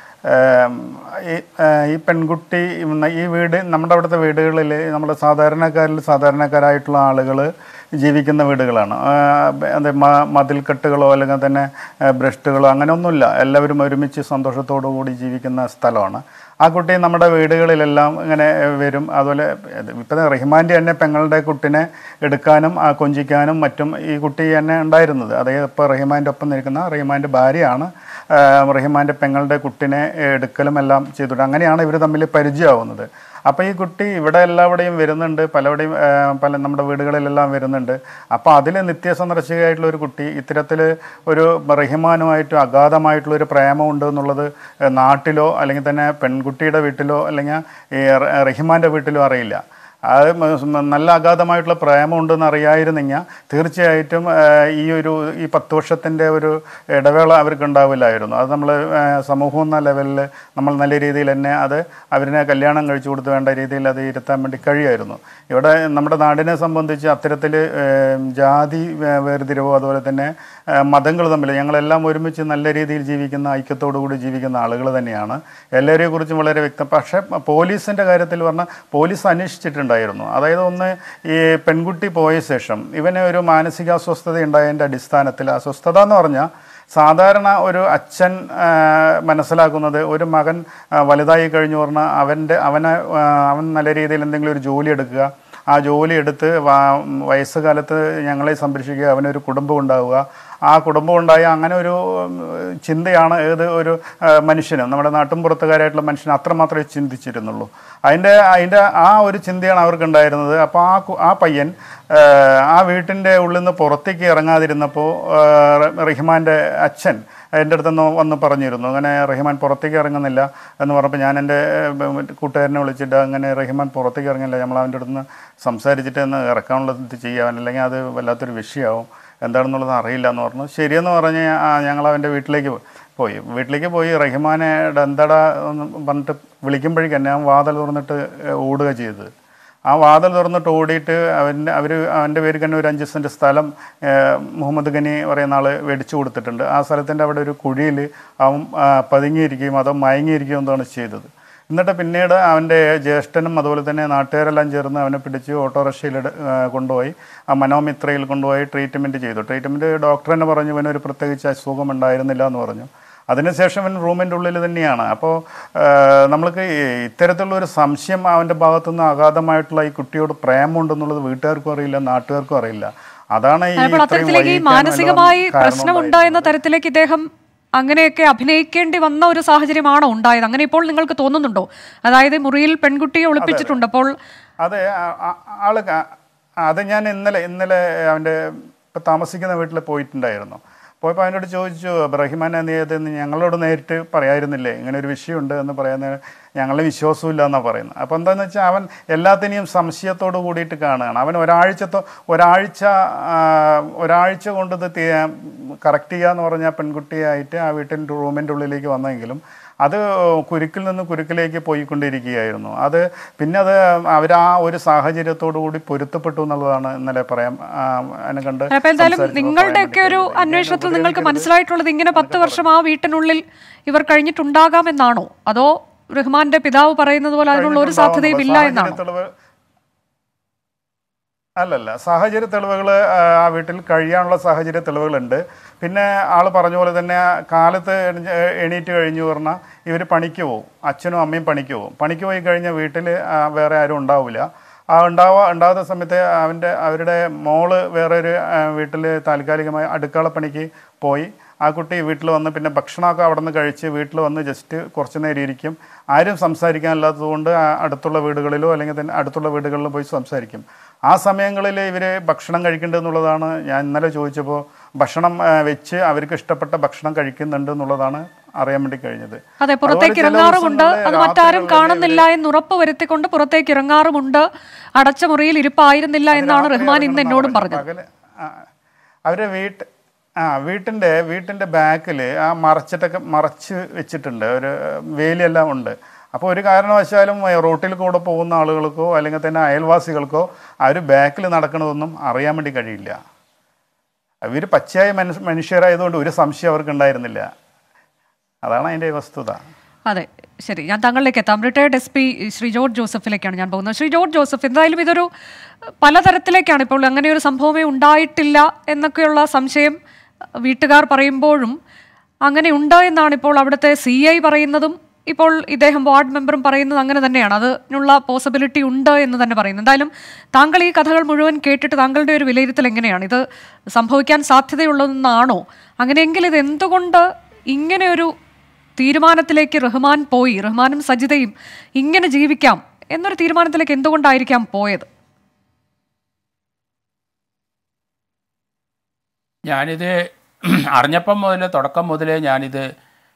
ഏം, ഈ ഏ, ഈ പെൺകുട്ടി ഇന്ന് ഈ വീട് നമ്മുടെ അവിടുത്തെ വീടുകളിൽ നമ്മുടെ സാധാരണക്കാരിൽ സാധാരണക്കാരായിട്ടുള്ള ആളുകൾ ജീവിക്കുന്ന വീടുകളാണ് ആ, അത് മ- മതിൽക്കെട്ടുകളോ അല്ലെങ്കിൽ തന്നെ ഏ, ബ്രഷ്ടുകളോ അങ്ങനെയൊന്നുമില്ല എല്ലാവരും ഒരുമിച്ച് സന്തോഷത്തോടു കൂടി ജീവിക്കുന്ന സ്ഥലമാണ് ആ കുട്ടി നമ്മുടെ വീടുകളിലെല്ലാം ഇങ്ങനെ വരും അതുപോലെ ഇപ്പം റഹിമാൻ്റെ തന്നെ പെങ്ങളുടെ കുട്ടിനെ എടുക്കാനും ആ കൊഞ്ചിക്കാനും മറ്റും ഈ കുട്ടി തന്നെ ഉണ്ടായിരുന്നത് അതായത് ഇപ്പോൾ റഹിമാൻ്റെ ഒപ്പം നിൽക്കുന്ന റഹിമാൻ്റെ ഭാര്യയാണ് ആ, റഹിമാൻ്റെ പെങ്ങളുടെ കുട്ടിനെ എടുക്കലും എല്ലാം ചെയ്തിട്ട് അങ്ങനെയാണ് ഇവർ തമ്മിൽ പരിചയമാവുന്നത് അപ്പോൾ ഈ കുട്ടി ഇവിടെ എല്ലാവിടെയും വരുന്നുണ്ട് പലവിടെയും ആ, പല നമ്മുടെ വീടുകളിലെല്ലാം വരുന്നുണ്ട് അപ്പോൾ അതിൽ നിത്യസന്ദർശികയായിട്ടുള്ള ഒരു കുട്ടി ഇത്തരത്തിൽ ഒരു റഹിമാനുമായിട്ട് അഗാധമായിട്ടുള്ള ഒരു പ്രേമമുണ്ട് എന്നുള്ളത് ആ, നാട്ടിലോ അല്ലെങ്കിൽ തന്നെ പെൺകുട്ടിയുടെ വീട്ടിലോ അല്ലെങ്കിൽ ഈ റ- റഹിമാൻ്റെ വീട്ടിലോ അറിയില്ല അത് മ- മ- നല്ല അഗാധമായിട്ടുള്ള പ്രേമമുണ്ടെന്ന് അറിയായിരുന്നെങ്കിൽ തീർച്ചയായിട്ടും ആ, ഈ ഒരു ഈ പത്ത് വർഷത്തിൻ്റെ ഒരു ഇടവേള അവർക്ക് ഉണ്ടാവില്ലായിരുന്നു അത് നമ്മൾ സമൂഹം എന്ന ലെവലിൽ നമ്മൾ നല്ല രീതിയിൽ തന്നെ അത് അവരിനെ കല്യാണം കഴിച്ചു കൊടുത്ത് വേണ്ട രീതിയിൽ അത് ഇരുത്താൻ വേണ്ടി കഴിയുമായിരുന്നു ഇവിടെ നമ്മുടെ നാടിനെ സംബന്ധിച്ച് അത്തരത്തിൽ ജാതി വേ- വേർതിരിവോ അതുപോലെ തന്നെ മതങ്ങൾ തമ്മിൽ ഞങ്ങളെല്ലാം ഒരുമിച്ച് നല്ല രീതിയിൽ ജീവിക്കുന്ന ഐക്യത്തോടു കൂടി ജീവിക്കുന്ന ആളുകൾ തന്നെയാണ് എല്ലാവരെയും കുറിച്ചും വളരെ വ്യക്തം പക്ഷേ പോലീസിൻ്റെ കാര്യത്തിൽ പറഞ്ഞാൽ പോലീസ് അന്വേഷിച്ചിട്ടുണ്ടായിരുന്നു അതായത് ഒന്ന് ഈ പെൺകുട്ടി പോയ ശേഷം ഇവന് ഒരു മാനസിക അസ്വസ്ഥത ഉണ്ടായതിൻ്റെ അടിസ്ഥാനത്തിൽ അസ്വസ്ഥത എന്ന് പറഞ്ഞാൽ സാധാരണ ഒരു അച്ഛൻ ആ, മനസ്സിലാക്കുന്നത് ഒരു മകൻ ആ, വലുതായി കഴിഞ്ഞു പറഞ്ഞാൽ അവൻ്റെ അവനെ ആ, അവൻ നല്ല രീതിയിൽ എന്തെങ്കിലും ഒരു ജോലി എടുക്കുക ആ ജോലി എടുത്ത് വാ- വയസ്സുകാലത്ത് ഞങ്ങളെ സംരക്ഷിക്കുക അവനൊരു കുടുംബം ഉണ്ടാവുക ആ കുടുംബം ഉണ്ടായ അങ്ങനെ ഒരു ഉം, ചിന്തയാണ് ഏത് ഒരു ആ, മനുഷ്യനും നമ്മുടെ നാട്ടും പുറത്തുകാരായിട്ടുള്ള മനുഷ്യന് അത്രമാത്രമേ ചിന്തിച്ചിരുന്നുള്ളൂ അതിൻ്റെ അതിൻ്റെ ആ ഒരു ചിന്തയാണ് അവർക്ക് ഉണ്ടായിരുന്നത് അപ്പോൾ ആ കു- ആ പയ്യൻ ആ, ആ വീട്ടിൻ്റെ ഉള്ളിൽ നിന്ന് പുറത്തേക്ക് ഇറങ്ങാതിരുന്നപ്പോൾ റഹിമാൻ്റെ അച്ഛൻ എൻ്റെ അടുത്ത് വന്ന് പറഞ്ഞിരുന്നു അങ്ങനെ റഹിമാൻ പുറത്തേക്ക് ഇറങ്ങുന്നില്ല എന്ന് പറഞ്ഞപ്പോൾ ഞാൻ എൻ്റെ ഏഹ്, കൂട്ടുകാരനെ വിളിച്ചിട്ട് അങ്ങനെ റഹിമാൻ പുറത്തേക്ക് ഇറങ്ങില്ല നമ്മൾ അവൻ്റെ അടുത്ത് നിന്ന് സംസാരിച്ചിട്ട് ഒന്ന് ഇറക്കാനുള്ളത് ഇത് ചെയ്യാൻ അല്ലെങ്കിൽ അത് വല്ലാത്തൊരു വിഷയമാവും എന്താണെന്നുള്ളത് അറിയില്ല എന്ന് പറഞ്ഞു ശരിയെന്ന് പറഞ്ഞ് ആ, ഞങ്ങൾ അവൻ്റെ വീട്ടിലേക്ക് പോ- പോയി വീട്ടിലേക്ക് പോയി റഹിമാനെ എന്താടാ എന്ന് പറഞ്ഞിട്ട് വിളിക്കുമ്പോഴേക്കും തന്നെ അവൻ വാതിൽ തുറന്നിട്ട് ഏഹ്, ഓടുക ചെയ്തത് ആ വാതിൽ തുറന്നിട്ട് ഓടിയിട്ട് അവൻ്റെ അവർ അവൻ്റെ പേര് തന്നെ ഒരു അഞ്ച് സെൻറ്റ് സ്ഥലം ഏഹ്, മുഹമ്മദ് ഖനി പറയുന്ന ആൾ മേടിച്ചു കൊടുത്തിട്ടുണ്ട് ആ സ്ഥലത്തിൻ്റെ അവിടെ ഒരു കുഴിയിൽ അവൻ ആ, പതുങ്ങിയിരിക്കുകയും അതോ മയങ്ങിയിരിക്കുകയും എന്താണ് ചെയ്തത് എന്നിട്ട് പിന്നീട് അവൻ്റെ ജ്യേഷ്ഠനും അതുപോലെ തന്നെ നാട്ടുകാരെല്ലാം ചേർന്ന് അവനെ പിടിച്ച് ഓട്ടോറിക്ഷയിൽ ഇട- ആ, കൊണ്ടുപോയി ആ മനോമിത്രയിൽ കൊണ്ടുപോയി ട്രീറ്റ്മെൻറ്റ് ചെയ്തു ട്രീറ്റ്മെൻറ്റ് ഡോക്ടർ തന്നെ പറഞ്ഞു ഇവനൊരു പ്രത്യേകിച്ച് അസുഖം ഉണ്ടായിരുന്നില്ല എന്ന് പറഞ്ഞു അതിനുശേഷം അവൻ റൂമിൻ്റെ ഉള്ളിൽ തന്നെയാണ് അപ്പോൾ നമ്മൾക്ക് ഈ ഇത്തരത്തിലുള്ള ഒരു സംശയം അവൻ്റെ ഭാഗത്തുനിന്ന് അഗാധമായിട്ടുള്ള ഈ കുട്ടിയോട് പ്രേമമുണ്ടെന്നുള്ളത് വീട്ടുകാർക്കും അറിയില്ല നാട്ടുകാർക്കും അറിയില്ല അതാണ് ഈ അപ്പോൾ ഇത്രയും അത്തരത്തിലേക്ക് ഈ വഴിയിക്കാൻ മാനസികമായി വല്ലതും പ്രശ്നമുണ്ടായെന്ന കാരണമുണ്ടായിരിക്കുന്നത്. തരത്തിലേക്ക് ഇദ്ദേഹം അങ്ങനെയൊക്കെ അഭിനയിക്കേണ്ടി വന്ന ഒരു സാഹചര്യമാണോ ഉണ്ടായത് അങ്ങനെ ഇപ്പോൾ നിങ്ങൾക്ക് തോന്നുന്നുണ്ടോ അതായത് മുറിയിൽ പെൺകുട്ടിയെ ഒളിപ്പിച്ചിട്ടുണ്ട് അപ്പോൾ അതെ ആ- ആ- ആള് ക- അത് ഞാൻ ഇന്നലെ ഇന്നലെ അവൻ്റെ ഇപ്പം താമസിക്കുന്ന വീട്ടിൽ പോയിട്ടുണ്ടായിരുന്നു പോയപ്പോൾ അവനോട് ചോദിച്ചു റഹിമാൻ നീ ഇത് ഞങ്ങളോട് നേരിട്ട് പറയായിരുന്നില്ലേ ഇങ്ങനെ ഒരു വിഷയമുണ്ട് എന്ന് പറയുന്നത് ഞങ്ങളെ വിശ്വാസമില്ല എന്നാണ് പറയുന്നത് അപ്പോൾ എന്താണെന്ന് വെച്ചാൽ അവൻ എല്ലാത്തിനെയും സംശയത്തോട് കൂടിയിട്ട് കാണുകയാണ് അവൻ ഒരാഴ്ചത്തോ ഒരാഴ്ച ആ, ഒരാഴ്ച കൊണ്ട് ഇത് കറക്റ്റ് ചെയ്യുക എന്ന് പറഞ്ഞാൽ പെൺകുട്ടിയായിട്ട് ആ വീട്ടിൻ്റെ റൂമിൻ്റെ ഉള്ളിലേക്ക് വന്നെങ്കിലും അത് കുരുക്കിൽ നിന്ന് കുരുക്കിലേക്ക് പോയിക്കൊണ്ടിരിക്കുകയായിരുന്നു അത് പിന്നെ അത് അവർ ആ ഒരു സാഹചര്യത്തോടു കൂടി പൊരുത്തപ്പെട്ടു എന്നുള്ളതാണ് ഇന്നലെ പറയാം ആ, എന്നെ കണ്ട് അപ്പൊ എന്തായാലും സംസാരിച്ചപ്പോൾ നിങ്ങളുടെയൊക്കെ പറയാൻ ഒരു വേണ്ടി കഴിഞ്ഞത്. അന്വേഷണത്തിൽ എന്നെ നിങ്ങൾക്ക് ഉപദ്രവിക്കരുത്. മനസ്സിലായിട്ടുള്ളത് ഇങ്ങനെ പത്ത് വർഷം ആ വീട്ടിനുള്ളിൽ ഇവർ കഴിഞ്ഞിട്ടുണ്ടാകാമെന്നാണോ അതോ റഹ്മാന്റെ പിതാവ് പറയുന്നത് പോലെ അതിനുള്ള ഒരു സാധ്യതയും ഇല്ല സാഹചര്യ എന്നാണോ തെളിവ് അല്ലല്ല സാഹചര്യ തെളിവുകൾ ആ വീട്ടിൽ കഴിയാനുള്ള സാഹചര്യ തെളിവുകളുണ്ട് പിന്നെ ആൾ പറഞ്ഞ പോലെ തന്നെ കാലത്ത് എണീ- എണീറ്റ് കഴിഞ്ഞു പറഞ്ഞാൽ ഇവർ പണിക്ക് പോകും അച്ഛനും അമ്മയും പണിക്ക് പോകും പണിക്ക് പോയി കഴിഞ്ഞാൽ വീട്ടിൽ വേറെ ആരും ഉണ്ടാവില്ല ആ ഉണ്ടാവുക ഉണ്ടാകുന്ന സമയത്ത് അവൻ്റെ അവരുടെ മോള് വേറെ ഒരു വീട്ടിൽ താൽക്കാലികമായി അടുക്കള പണിക്ക് പോയി ആ കുട്ടി വീട്ടിൽ വന്ന് പിന്നെ ഭക്ഷണമൊക്കെ അവിടെ നിന്ന് കഴിച്ച് വീട്ടിൽ വന്ന് ജസ്റ്റ് കുറച്ച് നേരം ഇരിക്കും ആരും സംസാരിക്കാനില്ലാത്തതുകൊണ്ട് ആ അടുത്തുള്ള വീടുകളിലോ അല്ലെങ്കിൽ തന്നെ അടുത്തുള്ള വീടുകളിലോ പോയി സംസാരിക്കും ആ സമയങ്ങളിൽ ഇവർ ഭക്ഷണം കഴിക്കേണ്ടതെന്നുള്ളതാണ് ഞാൻ ഇന്നലെ ചോദിച്ചപ്പോൾ ഭക്ഷണം ആ, വെച്ച് അവർക്ക് ഇഷ്ടപ്പെട്ട ഭക്ഷണം കഴിക്കുന്നുണ്ട് എന്നുള്ളതാണ് അറിയാൻ വേണ്ടി കഴിഞ്ഞത് അതെ പുറത്തേക്ക് അതുപോലെ ചില ഇറങ്ങാറുമുണ്ട് ദിവസങ്ങളില് അത് മറ്റാരും രാത്രികളില് കാണുന്നില്ല എന്ന് ഉറപ്പ് വരുത്തിക്കൊണ്ട് പുറത്തേക്ക് ഇറങ്ങാറുമുണ്ട് അടച്ച മുറിയിൽ ഇരിപ്പായിരുന്നില്ല എന്നാണ് രാത്രി റഹ്മാൻ ഇന്ന് ഇറങ്ങുന്ന എന്നോടും പറഞ്ഞത്. പറഞ്ഞത് പകല് ആ, അവരെ വീട്ട് ആ വീട്ടിൻ്റെ വീട്ടിൻ്റെ ബാക്കിൽ ആ മറച്ചിട്ടൊക്കെ മറച്ച് വെച്ചിട്ടുണ്ട് ഒരു വേലിയെല്ലാം ഉണ്ട് അപ്പോൾ ഒരു കാരണവശാലും ഏ, റോട്ടിൽ കൂടെ പോകുന്ന ആളുകൾക്കോ അല്ലെങ്കിൽ തന്നെ അയൽവാസികൾക്കോ ആ ഒരു ബാക്കിൽ നടക്കണതൊന്നും അറിയാൻ വേണ്ടി കഴിയില്ല അവർ പച്ചയായ മനുഷ്യ മനുഷ്യരായതുകൊണ്ട് ഒരു സംശയം അവർക്ക് ഉണ്ടായിരുന്നില്ല അതാണ് അതിൻ്റെ വസ്തുത അതെ ശരി ഞാൻ താങ്കളിലേക്ക് എത്താം retired S P Shri George ജോസഫിലേക്കാണ് ഞാൻ പോകുന്നത് ശ്രീ ജോർജ് ജോസഫ് എന്തായാലും ഇതൊരു പലതരത്തിലേക്കാണ് ഇപ്പോൾ അങ്ങനെ ഒരു സംഭവമേ ഉണ്ടായിട്ടില്ല എന്നൊക്കെയുള്ള സംശയം വീട്ടുകാർ പറയുമ്പോഴും അങ്ങനെ ഉണ്ട് എന്നാണ് ഇപ്പോൾ അവിടുത്തെ സി ഐ പറയുന്നതും ഇപ്പോൾ ഇദ്ദേഹം വാർഡ് മെമ്പറും പറയുന്നത് അങ്ങനെ തന്നെയാണ് അതിനുള്ള പോസിബിലിറ്റി ഉണ്ട് എന്ന് തന്നെ പറയുന്നു എന്തായാലും താങ്കൾ ഈ കഥകൾ മുഴുവൻ കേട്ടിട്ട് താങ്കളുടെ ഒരു വിലയിരുത്തൽ എങ്ങനെയാണ് ഇത് സംഭവിക്കാൻ സാധ്യതയുള്ളതെന്നാണോ അങ്ങനെയെങ്കിൽ ഇത് എന്തുകൊണ്ട് ഇങ്ങനെ ഒരു തീരുമാനത്തിലേക്ക് റഹ്മാൻ പോയി റഹ്മാനും സജിതയും ഇങ്ങനെ ജീവിക്കാം എന്നൊരു തീരുമാനത്തിലേക്ക് എന്തുകൊണ്ടായിരിക്കാം പോയത് ഞാനിത് അറിഞ്ഞപ്പം മുതൽ തുടക്കം മുതലേ ഞാനിത്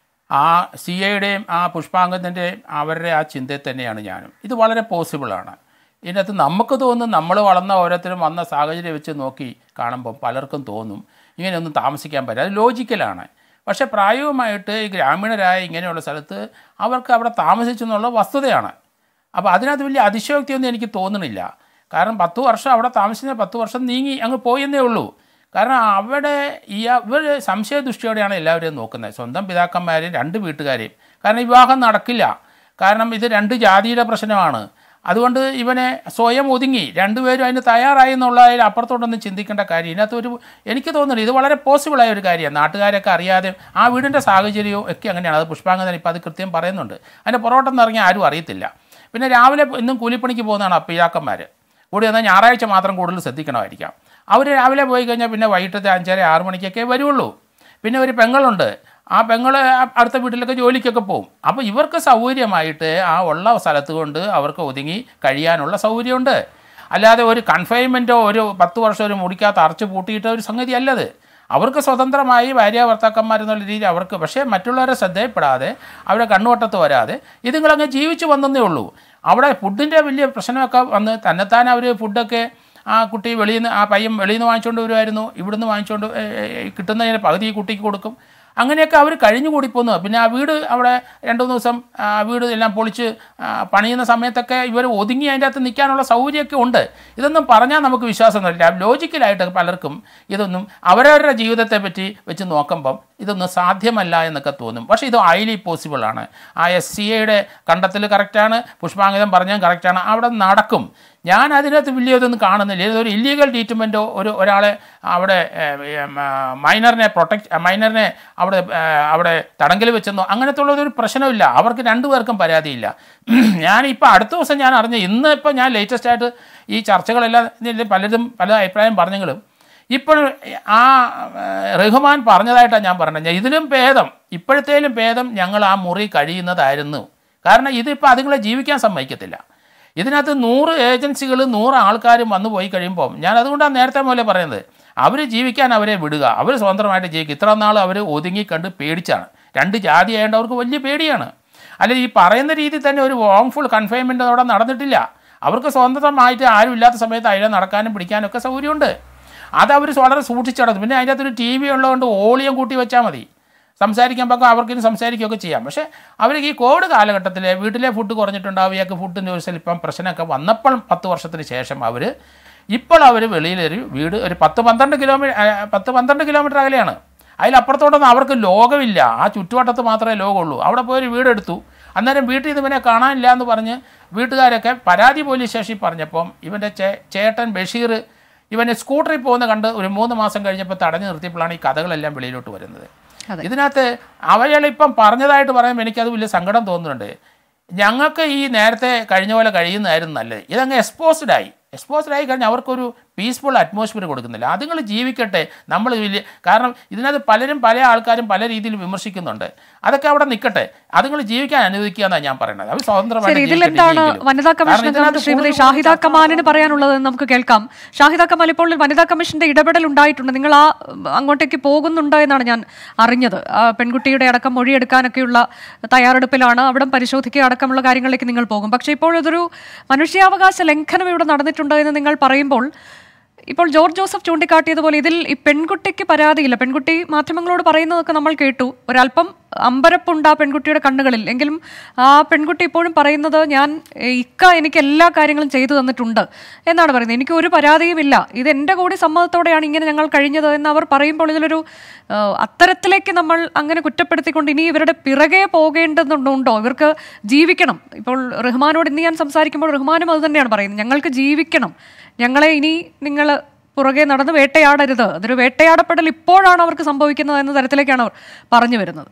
ആ സി ഐയുടെയും ആ പുഷ്പാങ്കത്തിൻ്റെയും അവരുടെ ആ ചിന്തയിൽ തന്നെയാണ് ഞാനും ഇത് വളരെ പോസിബിളാണ് ഇതിനകത്ത് നമുക്ക് തോന്നും നമ്മൾ വളർന്ന ഓരോരുത്തരും വന്ന സാഹചര്യം വെച്ച് നോക്കി കാണുമ്പോൾ പലർക്കും തോന്നും ഇങ്ങനെയൊന്നും താമസിക്കാൻ പറ്റില്ല അത് ലോജിക്കലാണ് പക്ഷേ പ്രായോഗികമായിട്ട് ഈ ഗ്രാമീണരായ ഇങ്ങനെയുള്ള സ്ഥലത്ത് അവർക്ക് അവിടെ താമസിച്ചു എന്നുള്ള വസ്തുതയാണ് അപ്പോൾ അതിനകത്ത് വലിയ അതിശയോക്തിയൊന്നും എനിക്ക് തോന്നുന്നില്ല കാരണം പത്ത് വർഷം അവിടെ താമസിച്ച പത്ത് വർഷം നീങ്ങി അങ്ങ് പോയെന്നേ ഉള്ളൂ കാരണം അവിടെ ഈ ഇവർ സംശയദൃഷ്ടിയോടെയാണ് എല്ലാവരെയും നോക്കുന്നത് സ്വന്തം പിതാക്കന്മാരെയും രണ്ട് വീട്ടുകാരെയും കാരണം വിവാഹം നടക്കില്ല കാരണം ഇത് രണ്ട് ജാതിയുടെ പ്രശ്നമാണ് അതുകൊണ്ട് ഇവനെ സ്വയം ഒതുങ്ങി രണ്ടുപേരും അതിന് തയ്യാറായി എന്നുള്ളതിൽ അപ്പുറത്തോട്ടൊന്നും ചിന്തിക്കേണ്ട കാര്യം ഇതിനകത്ത് ഒരു എനിക്ക് തോന്നുന്നു ഇത് വളരെ പോസിബിളായ ഒരു കാര്യമാണ് നാട്ടുകാരൊക്കെ അറിയാതെ ആ വീടിൻ്റെ സാഹചര്യവും ഒക്കെ അങ്ങനെയാണ് അത് പുഷ്പാങ്കതൻ ഇപ്പോൾ അത് കൃത്യം പറയുന്നുണ്ട് അതിൻ്റെ പുറകോട്ടൊന്നും ഇറങ്ങി ആരും അറിയത്തില്ല പിന്നെ രാവിലെ ഇന്നും കൂലിപ്പണിക്ക് പോകുന്നതാണ് അപ്പിയാക്കന്മാർ കൂടി വന്നാൽ ഞായറാഴ്ച മാത്രം കൂടുതൽ ശ്രദ്ധിക്കണമായിരിക്കാം അവർ രാവിലെ പോയി കഴിഞ്ഞാൽ പിന്നെ വൈകിട്ടത്തെ അഞ്ചര ആറ് മണിക്കൊക്കെ വരുള്ളൂ പിന്നെ ഒരു പെങ്ങളുണ്ട് ആ പെങ്ങൾ അടുത്ത വീട്ടിലൊക്കെ ജോലിക്കൊക്കെ പോകും അപ്പോൾ ഇവർക്ക് സൗകര്യമായിട്ട് ആ ഉള്ള സ്ഥലത്ത് കൊണ്ട് അവർക്ക് ഒതുങ്ങി കഴിയാനുള്ള സൗകര്യമുണ്ട് അല്ലാതെ ഒരു കൺഫൈൻമെൻറ്റോ ഒരു പത്ത് വർഷം ഒരു മുടിക്കകത്ത് അറച്ച് പൂട്ടിയിട്ട ഒരു സംഗതി അല്ലത് അവർക്ക് സ്വതന്ത്രമായി ഭാര്യ ഭർത്താക്കന്മാരെന്നുള്ള രീതി അവർക്ക് പക്ഷേ മറ്റുള്ളവരെ ശ്രദ്ധയപ്പെടാതെ അവരെ കണ്ണുവട്ടത്ത് വരാതെ ഇതുങ്ങളങ്ങ് ജീവിച്ചു വന്നതേ ഉള്ളൂ അവിടെ ഫുഡിൻ്റെ വലിയ പ്രശ്നമൊക്കെ വന്ന് തന്നെത്താൻ അവർ ഫുഡൊക്കെ ആ കുട്ടി വെളിയിൽ നിന്ന് ആ പയ്യൻ വെളിയിൽ നിന്ന് വാങ്ങിച്ചുകൊണ്ട് വരുമായിരുന്നു ഇവിടുന്ന് വാങ്ങിച്ചുകൊണ്ട് ഏ, ഏ, കിട്ടുന്നതിന് പകുതി ഈ കുട്ടിക്ക് കൊടുക്കും അങ്ങനെയൊക്കെ അവർ കഴിഞ്ഞു കൂടി പോന്നു പിന്നെ ആ വീട് അവിടെ രണ്ട് മൂന്ന് ദിവസം ആ വീട് എല്ലാം പൊളിച്ച് ആ, പണിയുന്ന സമയത്തൊക്കെ ഇവർ ഒതുങ്ങി അതിൻ്റെ അകത്ത് നിൽക്കാനുള്ള സൗകര്യമൊക്കെ ഉണ്ട് ഇതൊന്നും പറഞ്ഞാൽ നമുക്ക് വിശ്വാസമൊന്നുമില്ല ലോജിക്കലായിട്ട് പലർക്കും ഇതൊന്നും അവരവരുടെ ജീവിതത്തെ പറ്റി വെച്ച് നോക്കുമ്പം ഇതൊന്നും സാധ്യമല്ല എന്നൊക്കെ തോന്നും പക്ഷേ ഇത് ഹൈലി പോസിബിൾ ആണ് ആ എസ് സി എയുടെ കണ്ടെത്തൽ കറക്റ്റാണ് പുഷ്പാങ്കിതം പറഞ്ഞാൽ കറക്റ്റാണ് അവിടെ നടക്കും ഞാൻ അതിനകത്ത് വലിയ ഇതൊന്നും കാണുന്നില്ല ഇതൊരു ഇല്ലീഗൽ ട്രീറ്റ്മെൻറ്റോ ഒരു ഒരാളെ അവിടെ മൈനറിനെ പ്രൊട്ടക്ട് മൈനറിനെ അവിടെ ഏ, അവിടെ തടങ്കൽ വെച്ചെന്നോ അങ്ങനത്തെ ഉള്ളതൊരു പ്രശ്നമില്ല അവർക്ക് രണ്ടുപേർക്കും പരാതിയില്ല ഞാൻ ഇപ്പോൾ അടുത്ത ദിവസം ഞാൻ അറിഞ്ഞ ഇന്ന് ഇപ്പോൾ ഞാൻ ലേറ്റസ്റ്റ് ആയിട്ട് ഈ ചർച്ചകളെല്ലാം ഇതിൽ പലരും പല അഭിപ്രായം പറഞ്ഞെങ്കിലും ഇപ്പോൾ ആ ഏഹ്, റഹ്മാൻ പറഞ്ഞതായിട്ടാണ് ഞാൻ പറഞ്ഞത് ഇതിലും ഭേദം ഇപ്പോഴത്തേലും ഭേദം ഞങ്ങൾ ആ മുറി കഴിയുന്നതായിരുന്നു കാരണം ഇതിപ്പോൾ അതുങ്ങളെ ജീവിക്കാൻ സമ്മതിക്കത്തില്ല ഇതിനകത്ത് നൂറ് ഏജൻസികൾ നൂറ് ആൾക്കാരും വന്നു പോയി കഴിയുമ്പോൾ ഞാൻ അതുകൊണ്ടാണ് നേരത്തെ പോലെ പറയുന്നത് അവർ ജീവിക്കാൻ അവരെ വിടുക അവർ സ്വതന്ത്രമായിട്ട് ജീവിക്കുക ഇത്ര നാൾ അവർ ഒതുങ്ങിക്കണ്ട് പേടിച്ചാണ് രണ്ട് ജാതി ആയതുകൊണ്ട് അവർക്ക് വലിയ പേടിയാണ് അല്ല ഈ പറയുന്ന രീതിയിൽ തന്നെ ഒരു വോങ്ഫുൾ കൺഫൈൻമെൻ്റ് അവിടെ നടന്നിട്ടില്ല അവർക്ക് സ്വതന്ത്രമായിട്ട് ആരും ഇല്ലാത്ത സമയത്ത് അതിലെ നടക്കാനും പിടിക്കാനും ഒക്കെ സൗകര്യമുണ്ട് അത് അവർ വളരെ സൂക്ഷിച്ച് നടത്തും പിന്നെ അതിൻ്റെ അകത്തൊരു ടി വി ഉള്ളതുകൊണ്ട് ഓളിയം കൂട്ടി വെച്ചാൽ മതി സംസാരിക്കാൻ പക്കം അവർക്കിനി സംസാരിക്കുകയൊക്കെ ചെയ്യാം പക്ഷേ അവർക്ക് ഈ കോവിഡ് കാലഘട്ടത്തിൽ വീട്ടിലെ ഫുഡ് കുറഞ്ഞിട്ടുണ്ടാവും ഇയാൾക്ക് ഫുഡിൻ്റെ ഒരു ഇപ്പം പ്രശ്നമൊക്കെ വന്നപ്പോൾ പത്ത് വർഷത്തിന് ശേഷം അവർ ഇപ്പോൾ അവർ വെളിയിലൊരു വീട് ഒരു പത്ത് പന്ത്രണ്ട് കിലോമീറ്റർ പത്ത് പന്ത്രണ്ട് കിലോമീറ്റർ അകലെയാണ് അതിലപ്പുറത്തോട്ടൊന്നും അവർക്ക് ലോകമില്ല ആ ചുറ്റുവട്ടത്ത് മാത്രമേ ലോകമുള്ളൂ അവിടെ പോയൊരു വീടെടുത്തു അന്നേരം വീട്ടിൽ നിന്ന് ഇവനെ കാണാനില്ല എന്ന് പറഞ്ഞ് വീട്ടുകാരൊക്കെ പരാതി പോലീസ് സ്റ്റേഷനിൽ പറഞ്ഞപ്പം ഇവൻ്റെ ചേ ചേട്ടൻ ബഷീർ ഇവനെ സ്കൂട്ടറിൽ പോകുന്ന കണ്ട് ഒരു മൂന്ന് മാസം കഴിഞ്ഞപ്പോൾ തടഞ്ഞു നിർത്തിയപ്പോഴാണ് ഈ കഥകളെല്ലാം വെളിയിലോട്ട് വരുന്നത് ഇതിനകത്ത് അവയാളിപ്പം പറഞ്ഞതായിട്ട് പറയുമ്പോൾ എനിക്കത് വലിയ സങ്കടം തോന്നുന്നുണ്ട് ഞങ്ങൾക്ക് ഈ നേരത്തെ കഴിഞ്ഞ പോലെ കഴിയുന്നതായിരുന്നു നല്ലത് ഇതങ്ങ് എക്സ്പോസ്ഡ് ആയി എക്സ്പോസ്ഡ് ആയി കഴിഞ്ഞാൽ അവർക്കൊരു പീസ്ഫുൾ അറ്റ്മോസ്ഫിയർ കൊടുക്കുന്നില്ല അതുങ്ങൾ ജീവിക്കട്ടെ നമ്മൾ വലിയ കാരണം ഇതിനകത്ത് പലരും പല ആൾക്കാരും പല രീതിയിൽ വിമർശിക്കുന്നുണ്ട് അതൊക്കെ അവിടെ നിൽക്കട്ടെ അതുങ്ങൾ ജീവിക്കാൻ അനുവദിക്കുക എന്നാണ് ഞാൻ പറയുന്നത് അവർ ശരി സ്വതന്ത്രമായിട്ട് ഇതിൽ ജീവിക്കട്ടെ, എന്താണ് ജീവിക്കലും. വനിതാ കാരണം കമ്മീഷൻ ഇതിനകത്ത് ശ്രീമതി കൂടുതൽ ഷാഹിദ ചർച്ച കമാലിന് പറയാനുള്ളത് നമുക്ക് കേൾക്കാം ഷാഹിദ കമാൽ ഇപ്പോൾ വനിതാ കമ്മീഷന്റെ ഇടപെടൽ ഉണ്ടായിട്ടുണ്ട് നിങ്ങൾ ആ ഉം, അങ്ങോട്ടേക്ക് പോകുന്നുണ്ടോ എന്നാണ് ഞാൻ അറിഞ്ഞത് ആ, പെൺകുട്ടിയുടെ അടക്കം മൊഴിയെടുക്കാനൊക്കെയുള്ള തയ്യാറെടുപ്പിലാണ് അവിടെ പരിശോധിക്കുക അടക്കമുള്ള കാര്യങ്ങളിലേക്ക് നിങ്ങൾ പോകും പക്ഷേ ഇപ്പോൾ ഇതൊരു മനുഷ്യാവകാശ ലംഘനം ഇവിടെ നടന്നിട്ടുണ്ട് എന്ന് നിങ്ങൾ പറയുമ്പോൾ ഇപ്പോൾ ജോർജ് ജോസഫ് ചൂണ്ടിക്കാട്ടിയതുപോലെ ഇതിൽ ഈ പെൺകുട്ടിക്ക് പരാതിയില്ല പെൺകുട്ടി മാധ്യമങ്ങളോട് പറയുന്നതൊക്കെ നമ്മൾ കേട്ടു ഒരല്പം അമ്പരപ്പുണ്ട് ആ പെൺകുട്ടിയുടെ കണ്ണുകളിൽ എങ്കിലും ആ പെൺകുട്ടി ഇപ്പോഴും പറയുന്നത് ഞാൻ ഏ, ഇക്ക എനിക്ക് എല്ലാ കാര്യങ്ങളും ചെയ്തു തന്നിട്ടുണ്ട് എന്നാണ് പറയുന്നത് എനിക്ക് ഒരു പരാതിയുമില്ല ഇത് എൻ്റെ കൂടി സമ്മതത്തോടെയാണ് ഇങ്ങനെ ഞങ്ങൾ കഴിഞ്ഞത് എന്ന് അവർ പറയുമ്പോൾ ഇതിലൊരു ആ, അത്തരത്തിലേക്ക് നമ്മൾ അങ്ങനെ കുറ്റപ്പെടുത്തിക്കൊണ്ട് ഇനി ഇവരുടെ പിറകെ പോകേണ്ടതുണ്ടോ ഇവർക്ക് ജീവിക്കണം ഇപ്പോൾ റഹ്മാനോട് ഇന്ന് ഞാൻ സംസാരിക്കുമ്പോൾ റഹ്മാനും അത് തന്നെയാണ് പറയുന്നത് ഞങ്ങൾക്ക് ജീവിക്കണം ഞങ്ങളെ ഇനി നിങ്ങൾ പുറകെ നടന്ന് വേട്ടയാടരുത് അതൊരു വേട്ടയാടപ്പെടൽ ഇപ്പോഴാണ് അവർക്ക് സംഭവിക്കുന്നത് എന്ന തരത്തിലേക്കാണ് അവർ പറഞ്ഞു വരുന്നത്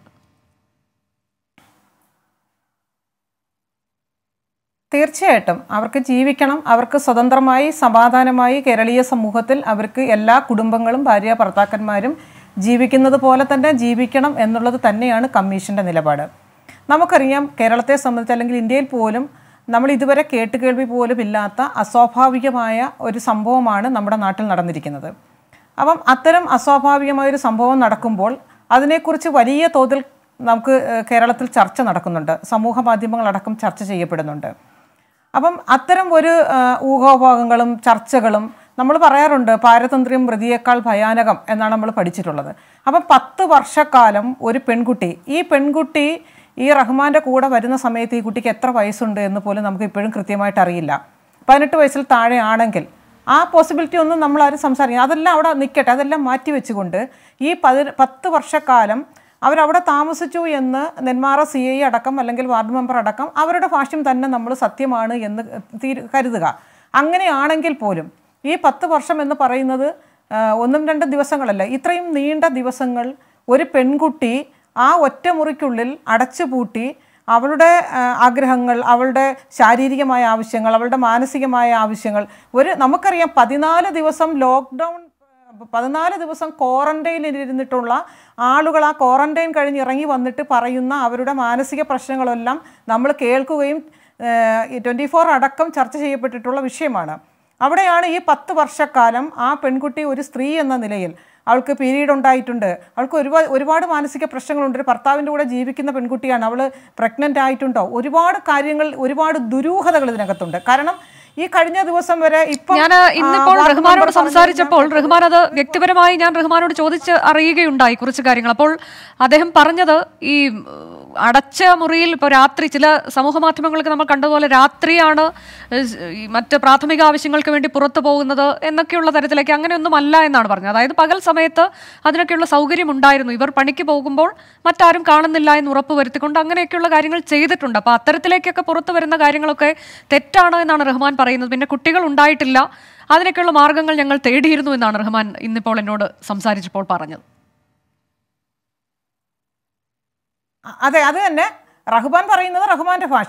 തീർച്ചയായിട്ടും അവർക്ക് ജീവിക്കണം അവർക്ക് സ്വതന്ത്രമായി സമാധാനമായി കേരളീയ സമൂഹത്തിൽ അവർക്ക് എല്ലാ കുടുംബങ്ങളും ഭാര്യ ഭർത്താക്കന്മാരും ജീവിക്കുന്നത് പോലെ തന്നെ ജീവിക്കണം എന്നുള്ളത് തന്നെയാണ് കമ്മീഷൻ്റെ നിലപാട് നമുക്കറിയാം കേരളത്തെ സംബന്ധിച്ച് അല്ലെങ്കിൽ ഇന്ത്യയിൽ പോലും നമ്മൾ ഇതുവരെ കേട്ടുകേൾവി പോലും ഇല്ലാത്ത അസ്വാഭാവികമായ ഒരു സംഭവമാണ് നമ്മുടെ നാട്ടിൽ നടന്നിരിക്കുന്നത് അപ്പം അത്തരം അസ്വാഭാവികമായ ഒരു സംഭവം നടക്കുമ്പോൾ അതിനെക്കുറിച്ച് വലിയ തോതിൽ നമുക്ക് ഏഹ്, കേരളത്തിൽ ചർച്ച നടക്കുന്നുണ്ട് സമൂഹ മാധ്യമങ്ങളടക്കം ചർച്ച ചെയ്യപ്പെടുന്നുണ്ട് അപ്പം അത്തരം ഒരു ആ, ഊഹാപോഹങ്ങളും ചർച്ചകളും നമ്മൾ പറയാറുണ്ട് പാരതന്ത്ര്യം പ്രതിയേക്കാൾ ഭയാനകം എന്നാണ് നമ്മൾ പഠിച്ചിട്ടുള്ളത് അപ്പം പത്ത് വർഷക്കാലം ഒരു പെൺകുട്ടി ഈ പെൺകുട്ടി ഈ റഹ്മാന്റെ കൂടെ വരുന്ന സമയത്ത് ഈ കുട്ടിക്ക് എത്ര വയസ്സുണ്ട് എന്ന് പോലും നമുക്ക് ഇപ്പോഴും കൃത്യമായിട്ട് അറിയില്ല പതിനെട്ട് വയസ്സിൽ താഴെ ആണെങ്കിൽ ആ പോസിബിലിറ്റി ഒന്നും നമ്മൾ ആരും സംസാരിക്കും അതെല്ലാം അവിടെ നിൽക്കട്ടെ അതെല്ലാം മാറ്റി വെച്ചുകൊണ്ട് ഈ പതി പത്ത് വർഷക്കാലം അവരവിടെ താമസിച്ചു എന്ന് നെന്മാറ സി ഐ അടക്കം അല്ലെങ്കിൽ വാർഡ് മെമ്പർ അടക്കം അവരുടെ ഭാഷ്യം തന്നെ നമ്മൾ സത്യമാണ് എന്ന് തീരു കരുതുക അങ്ങനെയാണെങ്കിൽ പോലും ഈ പത്ത് വർഷം എന്ന് പറയുന്നത് ആ, ഒന്നും രണ്ടും ദിവസങ്ങളല്ല ഇത്രയും നീണ്ട ദിവസങ്ങൾ ഒരു പെൺകുട്ടി ആ ഒറ്റമുറിക്കുള്ളിൽ അടച്ചുപൂട്ടി അവളുടെ ആ, ആഗ്രഹങ്ങൾ അവളുടെ ശാരീരികമായ ആവശ്യങ്ങൾ അവളുടെ മാനസികമായ ആവശ്യങ്ങൾ ഒരു നമുക്കറിയാം പതിനാല് ദിവസം ലോക്ക്ഡൗൺ പതിനാല് ദിവസം ക്വാറന്റൈനിൽ ഇരുന്നിട്ടുള്ള ആളുകൾ ആ ക്വാറന്റൈൻ കഴിഞ്ഞ് ഇറങ്ങി വന്നിട്ട് പറയുന്ന അവരുടെ മാനസിക പ്രശ്നങ്ങളെല്ലാം നമ്മൾ കേൾക്കുകയും ട്വൻറ്റി ഫോർ അടക്കം ചർച്ച ചെയ്യപ്പെട്ടിട്ടുള്ള വിഷയമാണ് അവിടെയാണ് ഈ പത്ത് വർഷക്കാലം ആ പെൺകുട്ടി ഒരു സ്ത്രീ എന്ന നിലയിൽ അവൾക്ക് പീരീഡ് ഉണ്ടായിട്ടുണ്ട് അവൾക്ക് ഒരുപാട് ഒരുപാട് മാനസിക പ്രശ്നങ്ങളുണ്ട് ഒരു ഭർത്താവിൻ്റെ കൂടെ ജീവിക്കുന്ന പെൺകുട്ടിയാണ് അവൾ പ്രഗ്നൻ്റ് ആയിട്ടുണ്ടോ ഒരുപാട് കാര്യങ്ങൾ ഒരുപാട് ദുരൂഹതകൾ ഇതിനകത്തുണ്ട് കാരണം ഈ കഴിഞ്ഞ ദിവസം വരെ ഇപ്പം ഞാൻ ആ, ഇന്നിപ്പോൾ വാർഡ് റഹ്മാനോട് മെമ്പർ പറഞ്ഞ സംസാരിച്ചപ്പോൾ റഹ്മാൻ അത് വ്യക്തിപരമായി ഞാൻ റഹ്മാനോട് ചോദിച്ച് അറിയുകയുണ്ടായി കുറച്ച് കാര്യങ്ങൾ അപ്പോൾ അദ്ദേഹം പറഞ്ഞത് ഈ ഉം, അടച്ച മുറിയിൽ ഇപ്പോൾ രാത്രി ചില സമൂഹ മാധ്യമങ്ങൾക്ക് നമ്മൾ കണ്ടതുപോലെ രാത്രിയാണ് ഏഹ്, ഈ മറ്റ് പ്രാഥമിക ആവശ്യങ്ങൾക്ക് വേണ്ടി പുറത്തു പോകുന്നത് എന്നൊക്കെയുള്ള തരത്തിലേക്ക് അങ്ങനെയൊന്നും അല്ല എന്നാണ് പറഞ്ഞത് അതായത് പകൽ സമയത്ത് അതിനൊക്കെയുള്ള സൗകര്യം ഉണ്ടായിരുന്നു ഇവർ പണിക്ക് പോകുമ്പോൾ മറ്റാരും കാണുന്നില്ല എന്ന് ഉറപ്പ് വരുത്തിക്കൊണ്ട് അങ്ങനെയൊക്കെയുള്ള കാര്യങ്ങൾ ചെയ്തിട്ടുണ്ട് അപ്പോൾ അത്തരത്തിലേക്കൊക്കെ പുറത്തു വരുന്ന കാര്യങ്ങളൊക്കെ തെറ്റാണ് എന്നാണ് റഹ്മാൻ പറയുന്നത് പിന്നെ കുട്ടികൾ ഉണ്ടായിട്ടില്ല അതിനൊക്കെയുള്ള മാർഗങ്ങൾ ഞങ്ങൾ തേടിയിരുന്നു എന്നാണ് റഹ്മാൻ ഇന്നിപ്പോൾ എന്നോട് സംസാരിച്ചപ്പോൾ പറഞ്ഞത് അതെ അത് തന്നെ റഹ്മാൻ പറയുന്നത് റഹ്മാന്റെ ഭാഷ്യം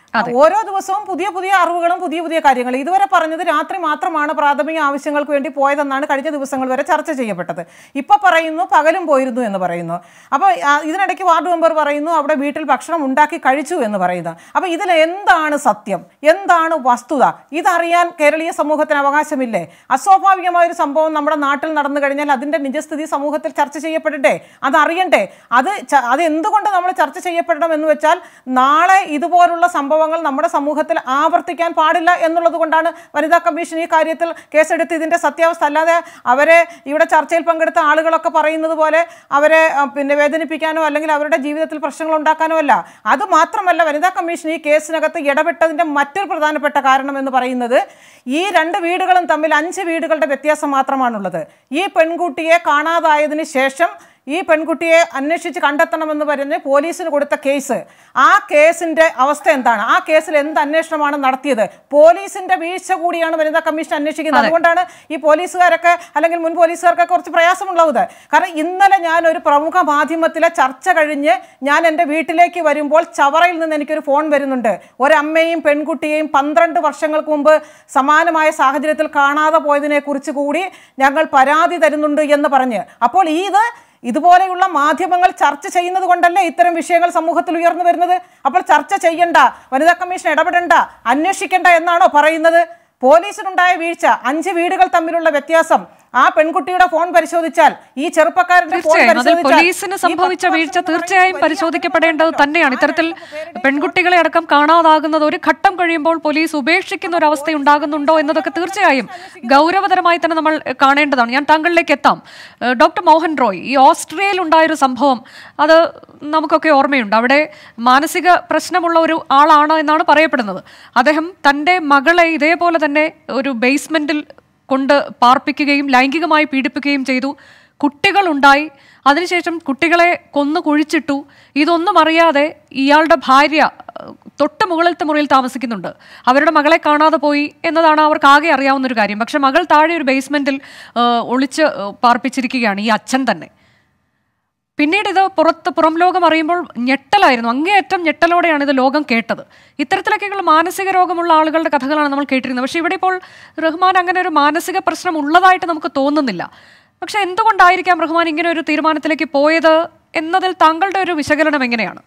ഓരോ ദിവസവും പുതിയ പുതിയ അറിവുകളും പുതിയ പുതിയ കാര്യങ്ങൾ ഇതുവരെ പറഞ്ഞത് രാത്രി മാത്രമാണ് പ്രാഥമിക ആവശ്യങ്ങൾക്ക് വേണ്ടി പോയതെന്നാണ് കഴിഞ്ഞ ദിവസങ്ങൾ വരെ ചർച്ച ചെയ്യപ്പെട്ടത് ഇപ്പൊ പറയുന്നു പകലും പോയിരുന്നു എന്ന് പറയുന്നു അപ്പോൾ ഇതിനിടയ്ക്ക് വാർഡ് മെമ്പർ പറയുന്നു അവിടെ വീട്ടിൽ ഭക്ഷണം ഉണ്ടാക്കി കഴിച്ചു എന്ന് പറയുന്നു അപ്പോൾ ഇതിൽ എന്താണ് സത്യം എന്താണ് വസ്തുത ഇതറിയാൻ കേരളീയ സമൂഹത്തിന് അവകാശമില്ലേ അസ്വാഭാവികമായ ഒരു സംഭവം നമ്മുടെ നാട്ടിൽ നടന്നു കഴിഞ്ഞാൽ അതിന്റെ നിജസ്ഥിതി സമൂഹത്തിൽ ചർച്ച ചെയ്യപ്പെടട്ടെ അത് അറിയണ്ടേ അത് ച- അത് എന്തുകൊണ്ട് നമ്മൾ ചർച്ച ചെയ്യപ്പെടണം എന്ന് വെച്ചാൽ നാളെ ഇതുപോലുള്ള സംഭവങ്ങൾ നമ്മുടെ സമൂഹത്തിൽ ആവർത്തിക്കാൻ പാടില്ല എന്നുള്ളത് കൊണ്ടാണ് വനിതാ കമ്മീഷൻ ഈ കാര്യത്തിൽ കേസെടുത്ത് ഇതിന്റെ സത്യാവസ്ഥ അല്ലാതെ അവരെ ഇവിടെ ചർച്ചയിൽ പങ്കെടുത്ത ആളുകളൊക്കെ പറയുന്നത് പോലെ അവരെ ആ, പിന്നെ വേദനിപ്പിക്കാനോ അല്ലെങ്കിൽ അവരുടെ ജീവിതത്തിൽ പ്രശ്നങ്ങൾ ഉണ്ടാക്കാനോ അല്ല അത് മാത്രമല്ല വനിതാ കമ്മീഷൻ ഈ കേസിനകത്ത് ഇടപെട്ടതിന്റെ മറ്റൊരു പ്രധാനപ്പെട്ട കാരണം എന്ന് പറയുന്നത് ഈ രണ്ട് വീടുകളും തമ്മിൽ അഞ്ച് വീടുകളുടെ വ്യത്യാസം മാത്രമാണുള്ളത് ഈ പെൺകുട്ടിയെ കാണാതായതിനു ശേഷം ഈ പെൺകുട്ടിയെ അന്വേഷിച്ച് കണ്ടെത്തണമെന്ന് പറഞ്ഞ് പോലീസിന് കൊടുത്ത കേസ് ആ കേസിന്റെ അവസ്ഥ എന്താണ് ആ കേസിൽ എന്ത് അന്വേഷണമാണ് നടത്തിയത് പോലീസിന്റെ വീഴ്ച കൂടിയാണ് വനിതാ കമ്മീഷൻ അന്വേഷിക്കുന്നത് അതുകൊണ്ടാണ് ഈ പോലീസുകാരൊക്കെ അല്ലെങ്കിൽ മുൻ പോലീസുകാർക്കൊക്കെ കുറച്ച് പ്രയാസമുള്ളത് കാരണം ഇന്നലെ ഞാൻ ഒരു പ്രമുഖ മാധ്യമത്തിലെ ചർച്ച കഴിഞ്ഞ് ഞാൻ എൻ്റെ വീട്ടിലേക്ക് വരുമ്പോൾ ചവറയിൽ നിന്ന് എനിക്കൊരു ഫോൺ വരുന്നുണ്ട് ഒരമ്മയും പെൺകുട്ടിയെയും പന്ത്രണ്ട് വർഷങ്ങൾക്ക് മുമ്പ് സമാനമായ സാഹചര്യത്തിൽ കാണാതെ പോയതിനെ കുറിച്ച് കൂടി ഞങ്ങൾ പരാതി തരുന്നുണ്ട് എന്ന് പറഞ്ഞ് അപ്പോൾ ഇത് ഇതുപോലെയുള്ള മാധ്യമങ്ങൾ ചർച്ച ചെയ്യുന്നത് കൊണ്ടല്ലേ ഇത്തരം വിഷയങ്ങൾ സമൂഹത്തിൽ ഉയർന്നു വരുന്നത് അപ്പോൾ ചർച്ച ചെയ്യണ്ട വനിതാ കമ്മീഷൻ ഇടപെടണ്ട അന്വേഷിക്കേണ്ട എന്നാണോ പറയുന്നത് പോലീസിനുണ്ടായ വീഴ്ച അഞ്ച് വീടുകൾ തമ്മിലുള്ള വ്യത്യാസം ആ പെൺകുട്ടിയുടെ ഫോൺ പരിശോധിച്ചാൽ ഈ ചെറുപ്പക്കാരന്റെ ഫോൺ തീർച്ചയായും അതിൽ പരിശോധിച്ചാൽ പോലീസിന് ഈ സംഭവിച്ച പത്ത് വീഴ്ച വർഷം എന്ന് തീർച്ചയായും പറയുന്നത് വലിയ പരിശോധിക്കപ്പെടേണ്ടത് അപകടമാണ്. തന്നെയാണ് ഇത്തരത്തിൽ ആരാണ് പെൺകുട്ടികളെ അടക്കം കാണാതാകുന്നത് ഒരു ഘട്ടം കഴിയുമ്പോൾ പോലീസ് ഉപേക്ഷിക്കുന്ന ഒരു അവസ്ഥ ഉണ്ടാകുന്നുണ്ടോ എന്നതൊക്കെ തീർച്ചയായും ഗൗരവതരമായി തന്നെ നമ്മൾ എഹ്, കാണേണ്ടതാണ് ഞാൻ താങ്കളിലേക്ക് എത്താം ഏഹ്, ഡോക്ടർ മോഹൻ റോയ് ഈ ഓസ്ട്രിയയിൽ ഉണ്ടായൊരു സംഭവം അത് നമുക്കൊക്കെ ഓർമ്മയുണ്ട് അവിടെ മാനസിക പ്രശ്നമുള്ള ഒരു ആളാണ് എന്നാണ് പറയപ്പെടുന്നത് അദ്ദേഹം തൻ്റെ മകളെ ഇതേപോലെ തന്നെ ഒരു ബേസ്മെന്റിൽ കൊണ്ട് പാർപ്പിക്കുകയും ലൈംഗികമായി പീഡിപ്പിക്കുകയും ചെയ്തു കുട്ടികളുണ്ടായി അതിനുശേഷം കുട്ടികളെ കൊന്നു കുഴിച്ചിട്ടു ഇതൊന്നും അറിയാതെ ഇയാളുടെ ഭാര്യ ഏഹ്, തൊട്ട് മുകളിലത്തെ മുറിയിൽ താമസിക്കുന്നുണ്ട് അവരുടെ മകളെ കാണാതെ പോയി എന്നതാണ് അവർക്ക് ആകെ അറിയാവുന്ന ഒരു കാര്യം പക്ഷെ മകൾ താഴെ ഒരു ബേസ്മെന്റിൽ ഏഹ്, ഒളിച്ച് ഏഹ്, പാർപ്പിച്ചിരിക്കുകയാണ് ഈ അച്ഛൻ തന്നെ പിന്നീട് ഇത് പുറത്ത് പുറം ലോകം അറിയുമ്പോൾ ഞെട്ടലായിരുന്നു അങ്ങേയറ്റം ഞെട്ടലോടെയാണ് ഇത് ലോകം കേട്ടത് ഇത്തരത്തിലൊക്കെയുള്ള മാനസിക രോഗമുള്ള ആളുകളുടെ കഥകളാണ് നമ്മൾ കേട്ടിരുന്നത് പക്ഷേ ഇവിടെ ഇപ്പോൾ റഹ്മാൻ അങ്ങനെ ഒരു മാനസിക പ്രശ്നം ഉള്ളതായിട്ട് നമുക്ക് തോന്നുന്നില്ല പക്ഷെ എന്തുകൊണ്ടായിരിക്കാം റഹ്മാൻ ഇങ്ങനെ ഒരു തീരുമാനത്തിലേക്ക് പോയത് എന്നതിൽ താങ്കളുടെ ഒരു വിശകലനം എങ്ങനെയാണ്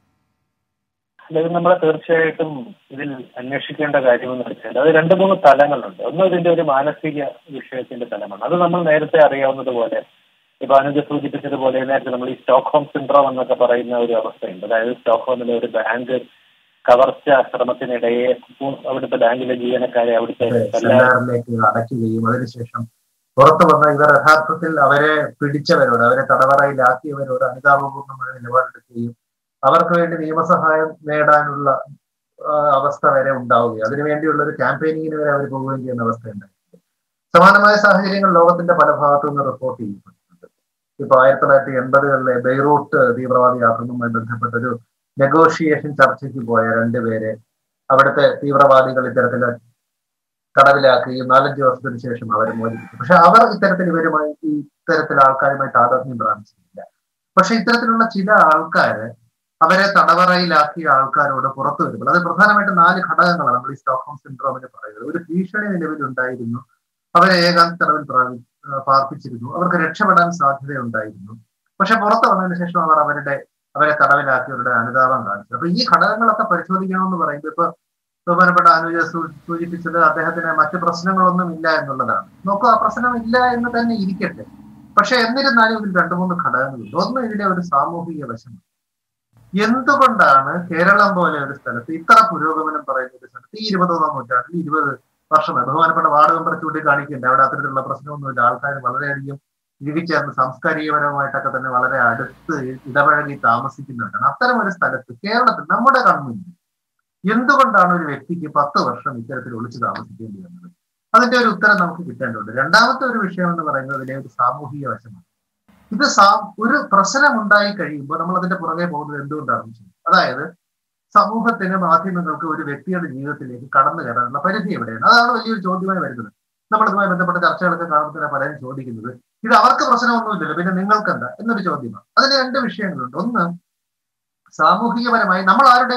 അതായത് നമ്മൾ തീർച്ചയായിട്ടും ഇതിൽ അന്വേഷിക്കേണ്ട കാര്യമെന്ന് വെച്ചാൽ അത് രണ്ട് മൂന്ന് തലങ്ങളുണ്ട് ഒന്ന് ഇതിന്റെ ഒരു മാനസിക വിഷയത്തിന്റെ തലമാണ് അത് നമ്മൾ നേരത്തെ അറിയാവുന്നത് പോലെ ഇപ്പൊ അനുജ സൂചിപ്പിച്ചതുപോലെ നേരത്തെ നമ്മൾ ഈ സ്റ്റോക്ക്ഹോം സിൻഡ്രോം എന്നൊക്കെ പറയുന്ന ഒരു അവസ്ഥയുണ്ട് അതായത് സ്റ്റോക്ക്ഹോമിലെ ഒരു ബാങ്ക് കവർച്ച ശ്രമത്തിനിടയെ അവിടുത്തെ ബാങ്കിലെ ജീവനക്കാരെ അവിടുത്തെ എല്ലാ സെല്ലാറിലേക്ക് അടയ്ക്കുകയും അതിനുശേഷം പുറത്തു വന്ന ഇവർ യഥാർത്ഥത്തിൽ അവരെ പിടിച്ചവരോട് അവരെ തടവറയിലാക്കിയവരോട് അനുതാപപൂർണമായ നിലപാടെടുക്കുകയും അവർക്ക് വേണ്ടി നിയമസഹായം നേടാനുള്ള ആ, അവസ്ഥ വരെ ഉണ്ടാവുകയും അതിനുവേണ്ടിയുള്ള ഒരു ക്യാമ്പയിനിങ്ങിന് വരെ അവർ പോവുകയും ചെയ്യുന്ന അവസ്ഥ ഉണ്ടായിട്ടുണ്ട് സമാനമായ സാഹചര്യങ്ങൾ ലോകത്തിന്റെ പല ഭാഗത്തു നിന്ന് റിപ്പോർട്ട് ചെയ്യപ്പെട്ടിട്ടുണ്ട് ഇപ്പൊ ആയിരത്തി തൊള്ളായിരത്തി എൺപതുകളിലെ ബെയ്റൂട്ട് തീവ്രവാദി ആക്രമണവുമായി ബന്ധപ്പെട്ട ഒരു നെഗോഷിയേഷൻ ചർച്ചയ്ക്ക് പോയ രണ്ടുപേരെ അവിടുത്തെ തീവ്രവാദികൾ ഇത്തരത്തിൽ തടവിലാക്കുകയും നാലഞ്ച് വർഷത്തിന് ശേഷം അവരെ മോചിപ്പിച്ചു പക്ഷെ അവർ ഇത്തരത്തിൽ ഇവരുമായി ഈ ഇത്തരത്തിൽ ആൾക്കാരുമായി താതാത്മ്യം പ്രാപിച്ചിട്ടില്ല പക്ഷെ ഇത്തരത്തിലുള്ള ചില ആൾക്കാര് അവരെ തടവറയിലാക്കിയ ആൾക്കാരോട് പുറത്തു വരുമ്പോൾ അത് പ്രധാനമായിട്ടും നാല് ഘടകങ്ങളാണ് നമ്മൾ ഈ സ്റ്റോക്ക്ഹോം സിൻഡ്രോമിന് പറയുന്നത് ഒരു ഭീഷണി നിലവിലുണ്ടായിരുന്നു അവരെ ഏകാന്ത തടവിൽ പ്രാപി ആ, പാർപ്പിച്ചിരുന്നു അവർക്ക് രക്ഷപ്പെടാൻ സാധ്യതയുണ്ടായിരുന്നു പക്ഷെ പുറത്തു വന്നതിന് ശേഷം അവർ അവരുടെ അവരെ തടവിലാക്കിയവരുടെ അനുതാപം കാണിച്ചു അപ്പൊ ഈ ഘടകങ്ങളൊക്കെ പരിശോധിക്കണമെന്ന് പറയുമ്പോൾ ഇപ്പൊ ബഹുമാനപ്പെട്ട അനുജ സൂ- സൂചിപ്പിച്ചത് അദ്ദേഹത്തിന് മറ്റു പ്രശ്നങ്ങളൊന്നും ഇല്ല എന്നുള്ളതാണ് നോക്കൂ ആ പ്രശ്നമില്ല എന്ന് തന്നെ ഇരിക്കട്ടെ പക്ഷെ എന്നിരുന്നാലും ഇതിൽ രണ്ടു മൂന്ന് ഘടകങ്ങളുണ്ട് ഒന്ന് ഇതിലെ ഒരു സാമൂഹിക വശം എന്തുകൊണ്ടാണ് കേരളം പോലെ ഒരു സ്ഥലത്ത് ഇത്ര പുരോഗമനം പറയുന്ന ഒരു സ്ഥലത്ത് ഈ ഇരുപത്തൊന്നാം നൂറ്റാണ്ടിൽ ഇരുപത് വർഷമായി ബഹുമാനപ്പെട്ട വാർഡ് മെമ്പർ ചൂണ്ടിക്കാണിക്കുന്നുണ്ട് അവിടെ അത്തരത്തിലുള്ള പ്രശ്നമൊന്നുമില്ല ആൾക്കാർ വളരെയധികം ഇഴുകിച്ചേർന്ന് സാംസ്കാരികപരമായിട്ടൊക്കെ തന്നെ വളരെ അടുത്ത് ഇടപഴകി താമസിക്കുന്നവരാണ് അത്തരം ഒരു സ്ഥലത്ത് കേരളത്തിൽ നമ്മുടെ കൺമുന്നിൽ എന്തുകൊണ്ടാണ് ഒരു വ്യക്തിക്ക് പത്ത് വർഷം ഇത്തരത്തിൽ ഒളിച്ചു താമസിക്കേണ്ടി വന്നത് അതിന്റെ ഒരു ഉത്തരം നമുക്ക് കിട്ടേണ്ടതുണ്ട് രണ്ടാമത്തെ ഒരു വിഷയം എന്ന് പറയുന്നത് ഇതിലെ ഒരു സാമൂഹിക വശമാണ് ഇത് സാ ഒരു പ്രശ്നം ഉണ്ടായി കഴിയുമ്പോൾ നമ്മൾ അതിന്റെ പുറകെ പോകുന്നത് എന്തുകൊണ്ടാണെന്ന് ചോദിക്കും അതായത് സമൂഹത്തിന് മാധ്യമങ്ങൾക്ക് ഒരു വ്യക്തിയുടെ ജീവിതത്തിലേക്ക് കടന്നു കയറാനുള്ള പരിധി എവിടെയാണ് അതാണ് വലിയൊരു ചോദ്യമായി വരുന്നത് നമ്മളിതുമായി ബന്ധപ്പെട്ട ചർച്ചകളൊക്കെ കാണുമ്പോൾ തന്നെ പലരും ചോദിക്കുന്നത് ഇത് അവർക്ക് പ്രശ്നമൊന്നുമില്ലല്ലോ പിന്നെ നിങ്ങൾക്ക് എന്താ എന്നൊരു ചോദ്യമാണ് അതിന് രണ്ട് വിഷയങ്ങളുണ്ട് ഒന്ന് സാമൂഹികപരമായി നമ്മൾ ആരുടെയും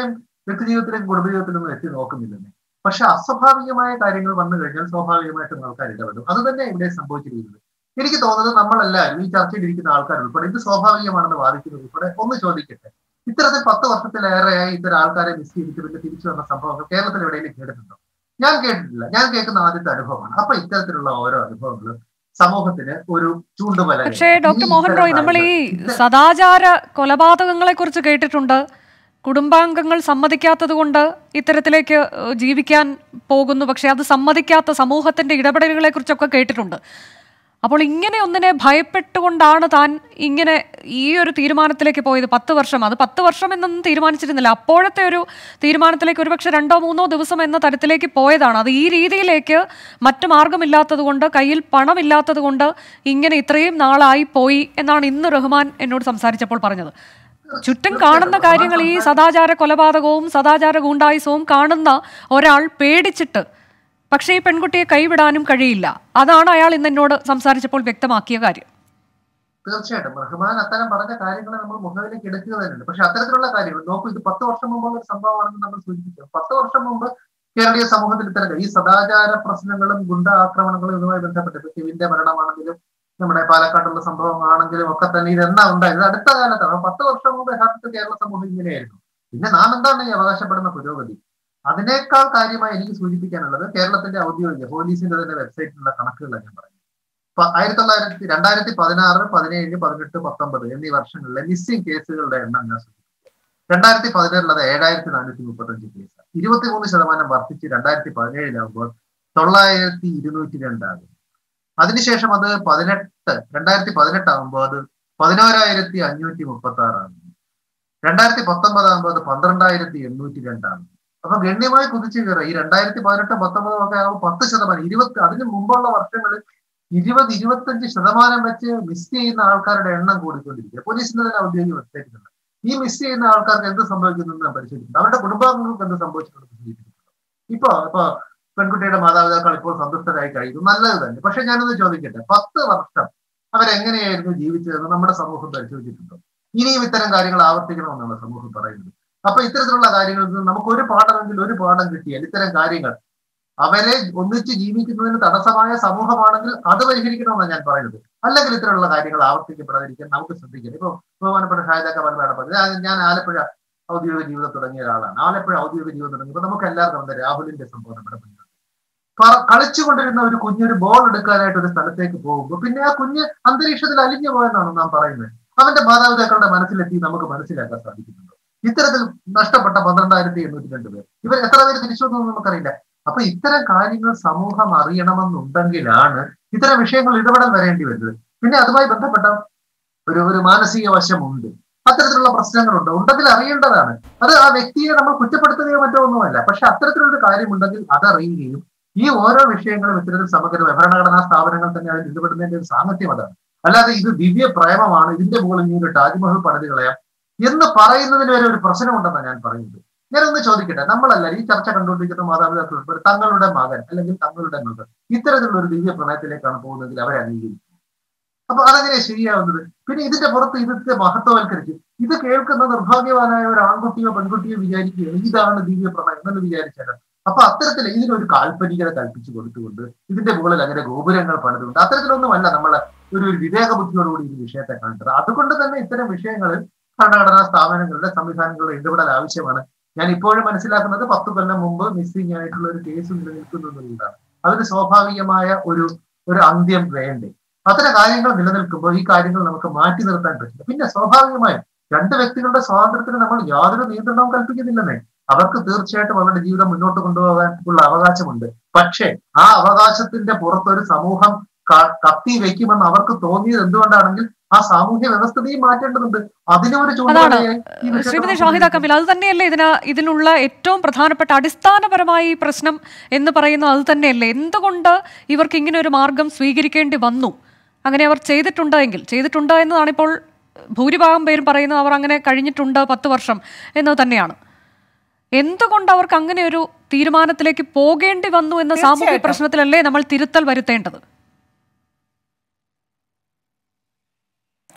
വ്യക്തിജീവിതത്തിലും കുടുംബജീവിതത്തിലൊന്നും എത്തി നോക്കുന്നില്ലെന്നേ പക്ഷെ അസ്വാഭാവികമായ കാര്യങ്ങൾ വന്നു കഴിഞ്ഞാൽ സ്വാഭാവികമായിട്ടും ആൾക്കാർ ഇടപെടും അത് തന്നെ ഇവിടെ സംഭവിച്ചിരിക്കുന്നത് എനിക്ക് തോന്നുന്നത് നമ്മളെല്ലാവരും ഈ ചർച്ചയിൽ ഇരിക്കുന്ന ആൾക്കാർ ഉൾപ്പെടെ ഇത് സ്വാഭാവികമാണെന്ന് വാദിക്കുന്നത് ഉൾപ്പെടെ ഒന്ന് ചോദിക്കട്ടെ ഇത്തരത്തിൽ പത്ത് വർഷത്തിലേറെയായി ഇത്തരം ആൾക്കാരെ മിസ് ചെയ്തിട്ട് പിന്നെ തിരിച്ചു വന്ന സംഭവങ്ങൾ കേരളത്തിൽ എവിടെയെങ്കിലും കേട്ടിട്ടുണ്ടോ ഞാൻ കേട്ടിട്ടില്ല ഞാൻ കേൾക്കുന്ന ആദ്യത്തെ അനുഭവമാണ് അപ്പൊ ഇത്തരത്തിലുള്ള ഓരോ അനുഭവങ്ങളും സമൂഹത്തിന് ഒരു ചൂണ്ടുമല പക്ഷേ ഡോക്ടർ മോഹൻ റോയ് നമ്മൾ ഈ സദാചാര കൊലപാതകങ്ങളെ കുറിച്ച് കേട്ടിട്ടുണ്ട് കുടുംബാംഗങ്ങൾ സമ്മതിക്കാത്തത് കൊണ്ട് ഇത്തരത്തിലേക്ക് ഏഹ്, ജീവിക്കാൻ പോകുന്നു പക്ഷെ അത് സമ്മതിക്കാത്ത സമൂഹത്തിന്റെ ഇടപെടലുകളെ കുറിച്ചൊക്കെ കേട്ടിട്ടുണ്ട് അപ്പോൾ ഇങ്ങനെ ഒന്നിനെ ഭയപ്പെട്ടുകൊണ്ടാണ് താൻ ഇങ്ങനെ ഈ ഒരു തീരുമാനത്തിലേക്ക് പോയത് പത്ത് വർഷം അത് പത്ത് വർഷം എന്നൊന്നും തീരുമാനിച്ചിരുന്നില്ല അപ്പോഴത്തെ ഒരു തീരുമാനത്തിലേക്ക് ഒരുപക്ഷെ രണ്ടോ മൂന്നോ ദിവസം എന്ന തരത്തിലേക്ക് പോയതാണ് അത് ഈ രീതിയിലേക്ക് മറ്റു മാർഗമില്ലാത്തത് കൊണ്ട് കയ്യിൽ പണമില്ലാത്തത് കൊണ്ട് ഇങ്ങനെ ഇത്രയും നാളായി പോയി എന്നാണ് ഇന്ന് റഹ്മാൻ എന്നോട് സംസാരിച്ചപ്പോൾ പറഞ്ഞത് ചുറ്റും കാണുന്ന കാര്യങ്ങൾ ഈ സദാചാര കൊലപാതകവും സദാചാര ഗൂണ്ടായുസവും കാണുന്ന ഒരാൾ പേടിച്ചിട്ട് പക്ഷേ ഈ പെൺകുട്ടിയെ കൈവിടാനും കഴിയില്ല അതാണ് അയാൾ ഇന്ന് എന്നോട് സംസാരിച്ചപ്പോൾ വ്യക്തമാക്കിയ കാര്യം തീർച്ചയായിട്ടും റഹ്മാൻ അത്തരം പറഞ്ഞ കാര്യങ്ങളെ നമ്മൾ മുഖവിലേക്ക് എടുക്കുക തന്നെയുണ്ട് പക്ഷെ അത്തരത്തിലുള്ള കാര്യങ്ങൾ നോക്കൂ ഇത് പത്ത് വർഷം മുമ്പുള്ള ഒരു സംഭവമാണെന്ന് നമ്മൾ സൂചിപ്പിച്ചു പത്ത് വർഷം മുമ്പ് കേരളീയ സമൂഹത്തിൽ ഇത്തരം ഈ സദാചാര പ്രശ്നങ്ങളും ഗുണ്ട ആക്രമണങ്ങളും ഇതുമായി ബന്ധപ്പെട്ട് ഇപ്പൊ ശിവിന്റെ മരണമാണെങ്കിലും നമ്മുടെ പാലക്കാട്ടുള്ള സംഭവമാണെങ്കിലും ഒക്കെ തന്നെ ഇതെന്നാ ഉണ്ടായത് ഇത് അടുത്ത കാലത്താണ് അപ്പൊ പത്ത് വർഷം മുമ്പ് യഥാർത്ഥത്തിൽ കേരള സമൂഹം ഇങ്ങനെയായിരുന്നു പിന്നെ നാം എന്താണ് ഈ അവകാശപ്പെടുന്ന പുരോഗതി അതിനേക്കാൾ കാര്യമായി എനിക്ക് സൂചിപ്പിക്കാനുള്ളത് കേരളത്തിന്റെ ഔദ്യോഗിക പോലീസിന്റെ തന്നെ വെബ്സൈറ്റിലുള്ള കണക്കുകളാണ് ഞാൻ പറയുന്നത് പ- ആയിരത്തി തൊള്ളായിരത്തി രണ്ടായിരത്തി പതിനാറ് പതിനേഴ് പതിനെട്ട് പത്തൊമ്പത് എന്നീ വർഷങ്ങളിലെ മിസ്സിംഗ് കേസുകളുടെ എണ്ണം ഞാൻ സൂചിപ്പിച്ചു രണ്ടായിരത്തി പതിനേഴിൽ അത് ഏഴായിരത്തി നാനൂറ്റി മുപ്പത്തഞ്ച് കേസ് ഇരുപത്തിമൂന്ന് ശതമാനം വർദ്ധിച്ച് രണ്ടായിരത്തി പതിനേഴിലാകുമ്പോൾ തൊള്ളായിരത്തി ഇരുന്നൂറ്റി രണ്ടാകും അതിനുശേഷം അത് പതിനെട്ട് രണ്ടായിരത്തി പതിനെട്ട് ആകുമ്പോൾ അത് പതിനോരായിരത്തി അഞ്ഞൂറ്റി മുപ്പത്തി ആറാകും രണ്ടായിരത്തി പത്തൊമ്പത് ആകുമ്പോൾ അത് പന്ത്രണ്ടായിരത്തി എണ്ണൂറ്റി രണ്ടാണ് അപ്പൊ ഗണ്യമായി കുതിച്ചു കയറുക ഈ രണ്ടായിരത്തി പതിനെട്ടും പത്തൊമ്പതും ഒക്കെ ആകുമ്പോൾ പത്ത് ശതമാനം ഇരുപത്തി അതിന് മുമ്പുള്ള വർഷങ്ങളിൽ ഇരുപത് ഇരുപത്തഞ്ച് ശതമാനം വെച്ച് മിസ് ചെയ്യുന്ന ആൾക്കാരുടെ എണ്ണം കൂടിക്കൊണ്ടിരിക്കുക പോലീസിന്റെ തന്നെ ഔദ്യോഗിക വെബ്സൈറ്റിലുണ്ട് ഈ മിസ് ചെയ്യുന്ന ആൾക്കാർക്ക് എന്ത് സംഭവിക്കുന്നു എന്ന് ഞാൻ പരിശോധിക്കുന്നു അവരുടെ കുടുംബാംഗങ്ങൾക്ക് എന്ത് സംഭവിച്ചിട്ടുണ്ടെന്ന് സൂചിപ്പിക്കുന്നു ഇപ്പൊ ഇപ്പൊ പെൺകുട്ടിയുടെ മാതാപിതാക്കൾ ഇപ്പോൾ സന്തുഷ്ടരായി കഴിയുന്നു നല്ലത് തന്നെ പക്ഷെ ഞാനൊന്ന് ചോദിക്കട്ടെ പത്ത് വർഷം അവരെങ്ങനെയായിരുന്നു ജീവിച്ചതെന്ന് നമ്മുടെ സമൂഹം പരിശോധിച്ചിട്ടുണ്ടോ ഇനിയും ഇത്തരം കാര്യങ്ങൾ ആവർത്തിക്കണമെന്നാണ് സമൂഹം പറയുന്നത് അപ്പൊ ഇത്തരത്തിലുള്ള കാര്യങ്ങളിൽ നിന്ന് നമുക്ക് ഒരു പാഠമെങ്കിൽ ഒരു പാഠം കിട്ടിയാൽ ഇത്തരം കാര്യങ്ങൾ അവരെ ഒന്നിച്ച് ജീവിക്കുന്നതിന് തടസ്സമായ സമൂഹമാണെങ്കിൽ അത് പരിഹരിക്കണമെന്നാണ് ഞാൻ പറയുന്നത് അല്ലെങ്കിൽ ഇത്തരമുള്ള കാര്യങ്ങൾ ആവർത്തിക്കപ്പെടാതിരിക്കാൻ നമുക്ക് ശ്രദ്ധിക്കണം ഇപ്പൊ ബഹുമാനപ്പെട്ട ഷാഹിദ കമൽമേടെ പറഞ്ഞു ഞാൻ- ഞാൻ ആലപ്പുഴ ഔദ്യോഗിക ജീവിതം തുടങ്ങിയ ഒരാളാണ് ആലപ്പുഴ ഔദ്യോഗിക ജീവിതം തുടങ്ങിയപ്പോൾ നമുക്ക് എല്ലാവർക്കും എന്താ രാഹുലിന്റെ സംഭവം നമ്മുടെ മുന്നിൽ പറ- കളിച്ചുകൊണ്ടിരുന്ന ഒരു കുഞ്ഞൊരു ബോൾ എടുക്കാനായിട്ട് ഒരു സ്ഥലത്തേക്ക് പോകുമ്പോൾ പിന്നെ ആ കുഞ്ഞ് അന്തരീക്ഷത്തിൽ അലിഞ്ഞു പോയെന്നാണ് നാം പറയുന്നത് അവന്റെ മാതാപിതാക്കളുടെ മനസ്സിലെത്തി നമുക്ക് മനസ്സിലാക്കാൻ സാധിക്കുന്നുണ്ട് ഇത്തരത്തിൽ നഷ്ടപ്പെട്ട പന്ത്രണ്ടായിരത്തി എണ്ണൂറ്റി രണ്ട് പേർ ഇവർ എത്ര പേര് തിരിച്ചു വന്നു എന്ന് നമുക്കറിയില്ല അപ്പൊ ഇത്തരം കാര്യങ്ങൾ സമൂഹം അറിയണമെന്നുണ്ടെങ്കിലാണ് ഇത്തരം വിഷയങ്ങൾ ഇടപെടൽ വരേണ്ടി വരുന്നത് പിന്നെ അതുമായി ബന്ധപ്പെട്ട ഒരു ഒരു മാനസിക വശമുണ്ട് അത്തരത്തിലുള്ള പ്രശ്നങ്ങളുണ്ട് ഉണ്ടെങ്കിൽ അറിയേണ്ടതാണ് അത് ആ വ്യക്തിയെ നമ്മൾ കുറ്റപ്പെടുത്തുകയോ മറ്റോ ഒന്നുമല്ല പക്ഷെ അത്തരത്തിലൊരു കാര്യമുണ്ടെങ്കിൽ അതറിയുകയും ഈ ഓരോ വിഷയങ്ങളും ഇത്തരത്തിൽ സമഗ്രമായ ഭരണഘടനാ സ്ഥാപനങ്ങൾ തന്നെ അതിൽ ഇടപെടുന്നതിന്റെ ഒരു സാമർത്ഥ്യം അതാണ് അല്ലാതെ ഇത് ദിവ്യ പ്രേമമാണ് ഇതിന്റെ മുകളിൽ ഇനി ഒരു താജ്മഹൽ പണിത് കളയാം എന്ന് പറയുന്നതിന് വരെ ഒരു പ്രശ്നമുണ്ടെന്നാണ് ഞാൻ പറയുന്നത് ഞാനൊന്ന് ചോദിക്കട്ടെ നമ്മളല്ല ഈ ചർച്ച കണ്ടുകൊണ്ടിരിക്കുന്ന മാതാപിതാക്കൾ ഉൾപ്പെടെ തങ്ങളുടെ മകൻ അല്ലെങ്കിൽ തങ്ങളുടെ മകൾ ഇത്തരത്തിലുള്ള ഒരു ദിവ്യ പ്രണയത്തിലേക്കാണ് പോകുന്നതെങ്കിൽ അവരെ അംഗീകരിക്കും അപ്പൊ അതെങ്ങനെ ശരിയാവുന്നത് പിന്നെ ഇതിന്റെ പുറത്ത് ഇതിന്റെ മഹത്വവൽക്കരിച്ച് ഇത് കേൾക്കുന്ന നിർഭാഗ്യവാനായ ഒരു ആൺകുട്ടിയോ പെൺകുട്ടിയോ വിചാരിക്കുകയാണ് ഇതാണ് ദിവ്യ പ്രണയം എന്ന് വിചാരിച്ചാലോ അപ്പൊ അത്തരത്തിൽ ഇതിനൊരു കാൽപ്പനികത കൽപ്പിച്ചു കൊടുത്തുകൊണ്ട് ഇതിന്റെ മുകളിൽ അങ്ങനെ ഗോപുരങ്ങൾ പണിതുകൊണ്ട് അത്തരത്തിലൊന്നുമല്ല നമ്മൾ ഒരു ഒരു വിവേക ബുദ്ധിയോടുകൂടി ഈ വിഷയത്തെ കണ്ടത് അതുകൊണ്ട് തന്നെ ഇത്തരം വിഷയങ്ങളിൽ ഭരണഘടനാ സ്ഥാപനങ്ങളുടെ സംവിധാനങ്ങളുടെ ഇടപെടൽ ആവശ്യമാണ് ഞാൻ ഇപ്പോഴും മനസ്സിലാക്കുന്നത് പത്ത് കൊല്ലം മുമ്പ് മിസ്സിംഗ് ആയിട്ടുള്ള ഒരു കേസ് നിലനിൽക്കുന്നു എന്നുള്ളതാണ് അതിന് സ്വാഭാവികമായ ഒരു ഒരു അന്ത്യം വേണ്ടേ അത്തരം കാര്യങ്ങൾ നിലനിൽക്കുമ്പോൾ ഈ കാര്യങ്ങൾ നമുക്ക് മാറ്റി നിർത്താൻ പറ്റില്ല പിന്നെ സ്വാഭാവികമായും രണ്ട് വ്യക്തികളുടെ സ്വാതന്ത്ര്യത്തിന് നമ്മൾ യാതൊരു നിയന്ത്രണവും കൽപ്പിക്കുന്നില്ലെന്നേ അവർക്ക് തീർച്ചയായിട്ടും അവരുടെ ജീവിതം മുന്നോട്ട് കൊണ്ടുപോകാൻ ഉള്ള അവകാശമുണ്ട് പക്ഷേ ആ അവകാശത്തിന്റെ പുറത്തൊരു സമൂഹം ക- കത്തി വെക്കുമെന്ന് അവർക്ക് തോന്നിയത് എന്തുകൊണ്ടാണെങ്കിൽ ആ സാമൂഹ്യ വ്യവസ്ഥതയും മാറ്റേണ്ടതുണ്ട് അതിനും ഒരു ചൂണ്ടുവരയായി ഈ വിഷയത്തെ ശ്രീമതി നമുക്ക് ഷാഹിദ കമിൽ അത് തന്നെയല്ലേ ഇതിന് ഇതിനുള്ള ഏറ്റവും പ്രധാനപ്പെട്ട അടിസ്ഥാനപരമായ ഈ പ്രശ്നം എന്ന് പറയുന്നത് അത് തന്നെയല്ലേ എന്തുകൊണ്ട് ഇവർക്ക് ഇങ്ങനെ ഒരു മാർഗം സ്വീകരിക്കേണ്ടി വന്നു അങ്ങനെ അവർ ചെയ്തിട്ടുണ്ട് എങ്കിൽ ചെയ്തിട്ടുണ്ട് എന്നതാണ് ഇപ്പോൾ ഭൂരിഭാഗം പേരും പറയുന്നത് അവർ അങ്ങനെ കഴിഞ്ഞിട്ടുണ്ട് പത്ത് വർഷം എന്നത് തന്നെയാണ് എന്തുകൊണ്ട് അവർക്ക് അങ്ങനെ ഒരു തീരുമാനത്തിലേക്ക് പോകേണ്ടി വന്നു എന്ന സാമൂഹ്യ തീർച്ചയായിട്ടും. പ്രശ്നത്തിലല്ലേ നമ്മൾ തിരുത്തൽ വരുത്തേണ്ടത്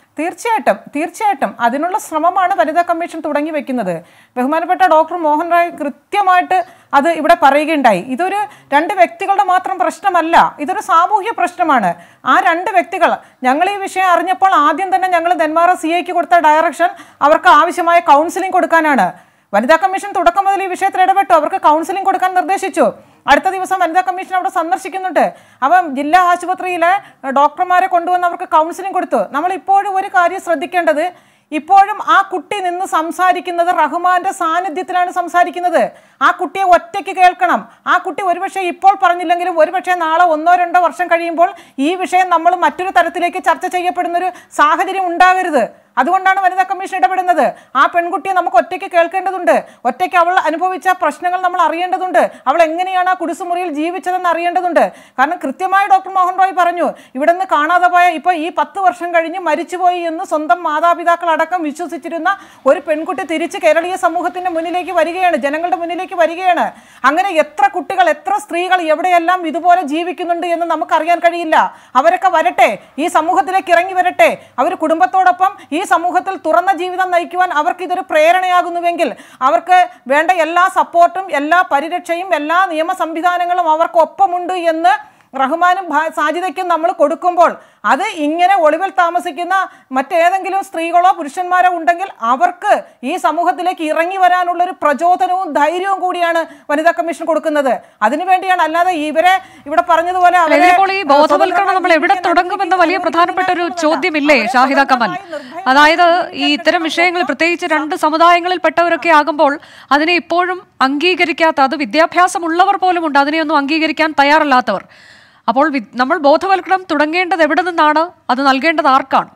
തീർച്ചയായിട്ടും തീർച്ചയായിട്ടും അതിനുള്ള ശ്രമമാണ് വനിതാ കമ്മീഷൻ തുടങ്ങി വെക്കുന്നത് ബഹുമാനപ്പെട്ട ഡോക്ടർ മോഹൻ റായ് കൃത്യമായിട്ട് അത് ഇവിടെ പറയുകയുണ്ടായി ഇതൊരു രണ്ട് വ്യക്തികളുടെ മാത്രം പ്രശ്നമല്ല ഇതൊരു സാമൂഹ്യ പ്രശ്നമാണ് ആ രണ്ട് വ്യക്തികൾ ഞങ്ങൾ ഈ വിഷയം അറിഞ്ഞപ്പോൾ ആദ്യം തന്നെ ഞങ്ങൾ നെന്മാറ സി ഐക്ക് കൊടുത്ത ഡയറക്ഷൻ അവർക്ക് ആവശ്യമായ കൗൺസിലിംഗ് കൊടുക്കാനാണ് വനിതാ കമ്മീഷൻ തുടക്കം മുതൽ ഈ വിഷയത്തിൽ ഇടപെട്ടു അവർക്ക് കൗൺസിലിംഗ് കൊടുക്കാൻ നിർദ്ദേശിച്ചു അടുത്ത ദിവസം വനിതാ കമ്മീഷൻ അവിടെ സന്ദർശിക്കുന്നുണ്ട് അപ്പം ജില്ലാ ആശുപത്രിയിലെ ഡോക്ടർമാരെ കൊണ്ടുവന്ന് അവർക്ക് കൗൺസിലിംഗ് കൊടുത്തു നമ്മൾ ഇപ്പോഴും ഒരു കാര്യം ശ്രദ്ധിക്കേണ്ടത് ഇപ്പോഴും ആ കുട്ടി നിന്ന് സംസാരിക്കുന്നത് റഹ്മാന്റെ സാന്നിധ്യത്തിലാണ് സംസാരിക്കുന്നത് ആ കുട്ടിയെ ഒറ്റയ്ക്ക് കേൾക്കണം ആ കുട്ടി ഒരുപക്ഷെ ഇപ്പോൾ പറഞ്ഞില്ലെങ്കിലും ഒരുപക്ഷെ നാളെ ഒന്നോ രണ്ടോ വർഷം കഴിയുമ്പോൾ ഈ വിഷയം നമ്മൾ മറ്റൊരു തരത്തിലേക്ക് ചർച്ച ചെയ്യപ്പെടുന്ന ഒരു സാഹചര്യം ഉണ്ടാകരുത് അതുകൊണ്ടാണ് വനിതാ കമ്മീഷൻ ഇടപെടുന്നത് ആ പെൺകുട്ടിയെ നമുക്ക് ഒറ്റയ്ക്ക് കേൾക്കേണ്ടതുണ്ട് ഒറ്റയ്ക്ക് അവൾ അനുഭവിച്ച പ്രശ്നങ്ങൾ നമ്മൾ അറിയേണ്ടതുണ്ട് അവൾ എങ്ങനെയാണ് ആ കുടിസുമുറിയിൽ ജീവിച്ചതെന്ന് അറിയേണ്ടതുണ്ട് കാരണം കൃത്യമായി ഡോക്ടർ മോഹൻ റോയ് പറഞ്ഞു ഇവിടെ നിന്ന് കാണാതെ പോയ ഇപ്പോൾ ഈ പത്ത് വർഷം കഴിഞ്ഞ് മരിച്ചുപോയി എന്ന് സ്വന്തം മാതാപിതാക്കൾ അടക്കം വിശ്വസിച്ചിരുന്ന ഒരു പെൺകുട്ടി തിരിച്ച് കേരളീയ സമൂഹത്തിന്റെ മുന്നിലേക്ക് വരികയാണ് ജനങ്ങളുടെ മുന്നിലേക്ക് വരികയാണ് അങ്ങനെ എത്ര കുട്ടികൾ എത്ര സ്ത്രീകൾ എവിടെയെല്ലാം ഇതുപോലെ ജീവിക്കുന്നുണ്ട് എന്ന് നമുക്കറിയാൻ കഴിയില്ല അവരൊക്കെ വരട്ടെ ഈ സമൂഹത്തിലേക്ക് ഇറങ്ങി വരട്ടെ അവർ കുടുംബത്തോടൊപ്പം ഈ സമൂഹത്തിൽ തുറന്ന ജീവിതം നയിക്കുവാൻ അവർക്ക് ഇതൊരു പ്രേരണയാകുന്നുവെങ്കിൽ അവർക്ക് വേണ്ട എല്ലാ സപ്പോർട്ടും എല്ലാ പരിരക്ഷയും എല്ലാ നിയമ സംവിധാനങ്ങളും അവർക്ക് ഒപ്പമുണ്ട് എന്ന് റഹ്മാനും ഭा- സാജിദയ്ക്കും നമ്മൾ കൊടുക്കുമ്പോൾ അത് ഇങ്ങനെ ഒളിവിൽ താമസിക്കുന്ന മറ്റേതെങ്കിലും സ്ത്രീകളോ പുരുഷന്മാരോ ഉണ്ടെങ്കിൽ അവർക്ക് ഈ സമൂഹത്തിലേക്ക് ഇറങ്ങി വരാനുള്ള ഒരു പ്രചോദനവും ധൈര്യവും കൂടിയാണ് വനിതാ കമ്മീഷൻ കൊടുക്കുന്നത് അതിനുവേണ്ടിയാണ് അല്ലാതെ ഇവരെ ഇവിടെ പറഞ്ഞതുപോലെ അല്ല, അവരെ, ഇതിലിപ്പോൾ ഈ ആ, ബോധവൽക്കരണം നമ്മൾ എവിടെ സ്വതന്ത്രമായി തുടങ്ങുമെന്ന വലിയ ജീവിക്കാൻ പ്രധാനപ്പെട്ട ഒരു അനുവദിക്കുക ചോദ്യമില്ലേ എന്നുള്ളതല്ല. ഷാഹിദ കമൽ അവരെ സ്വതന്ത്രമായി അതായത് ഈ നിർഭയം ഇത്തരം വിഷയങ്ങൾ പ്രത്യേകിച്ച് രണ്ട് സമുദായങ്ങളിൽപ്പെട്ടവരൊക്കെ ആകുമ്പോൾ അതിനെ ഇപ്പോഴും അംഗീകരിക്കാത്ത അത് വിദ്യാഭ്യാസമുള്ളവർ പോലുമുണ്ട് അതിനെയൊന്നും അംഗീകരിക്കാൻ തയ്യാറല്ലാത്തവർ അപ്പോൾ വി- നമ്മൾ ബോധവൽക്കരണം തുടങ്ങേണ്ടത് എവിടെ നിന്നാണ് അത് നൽകേണ്ടത് ആർക്കാണ്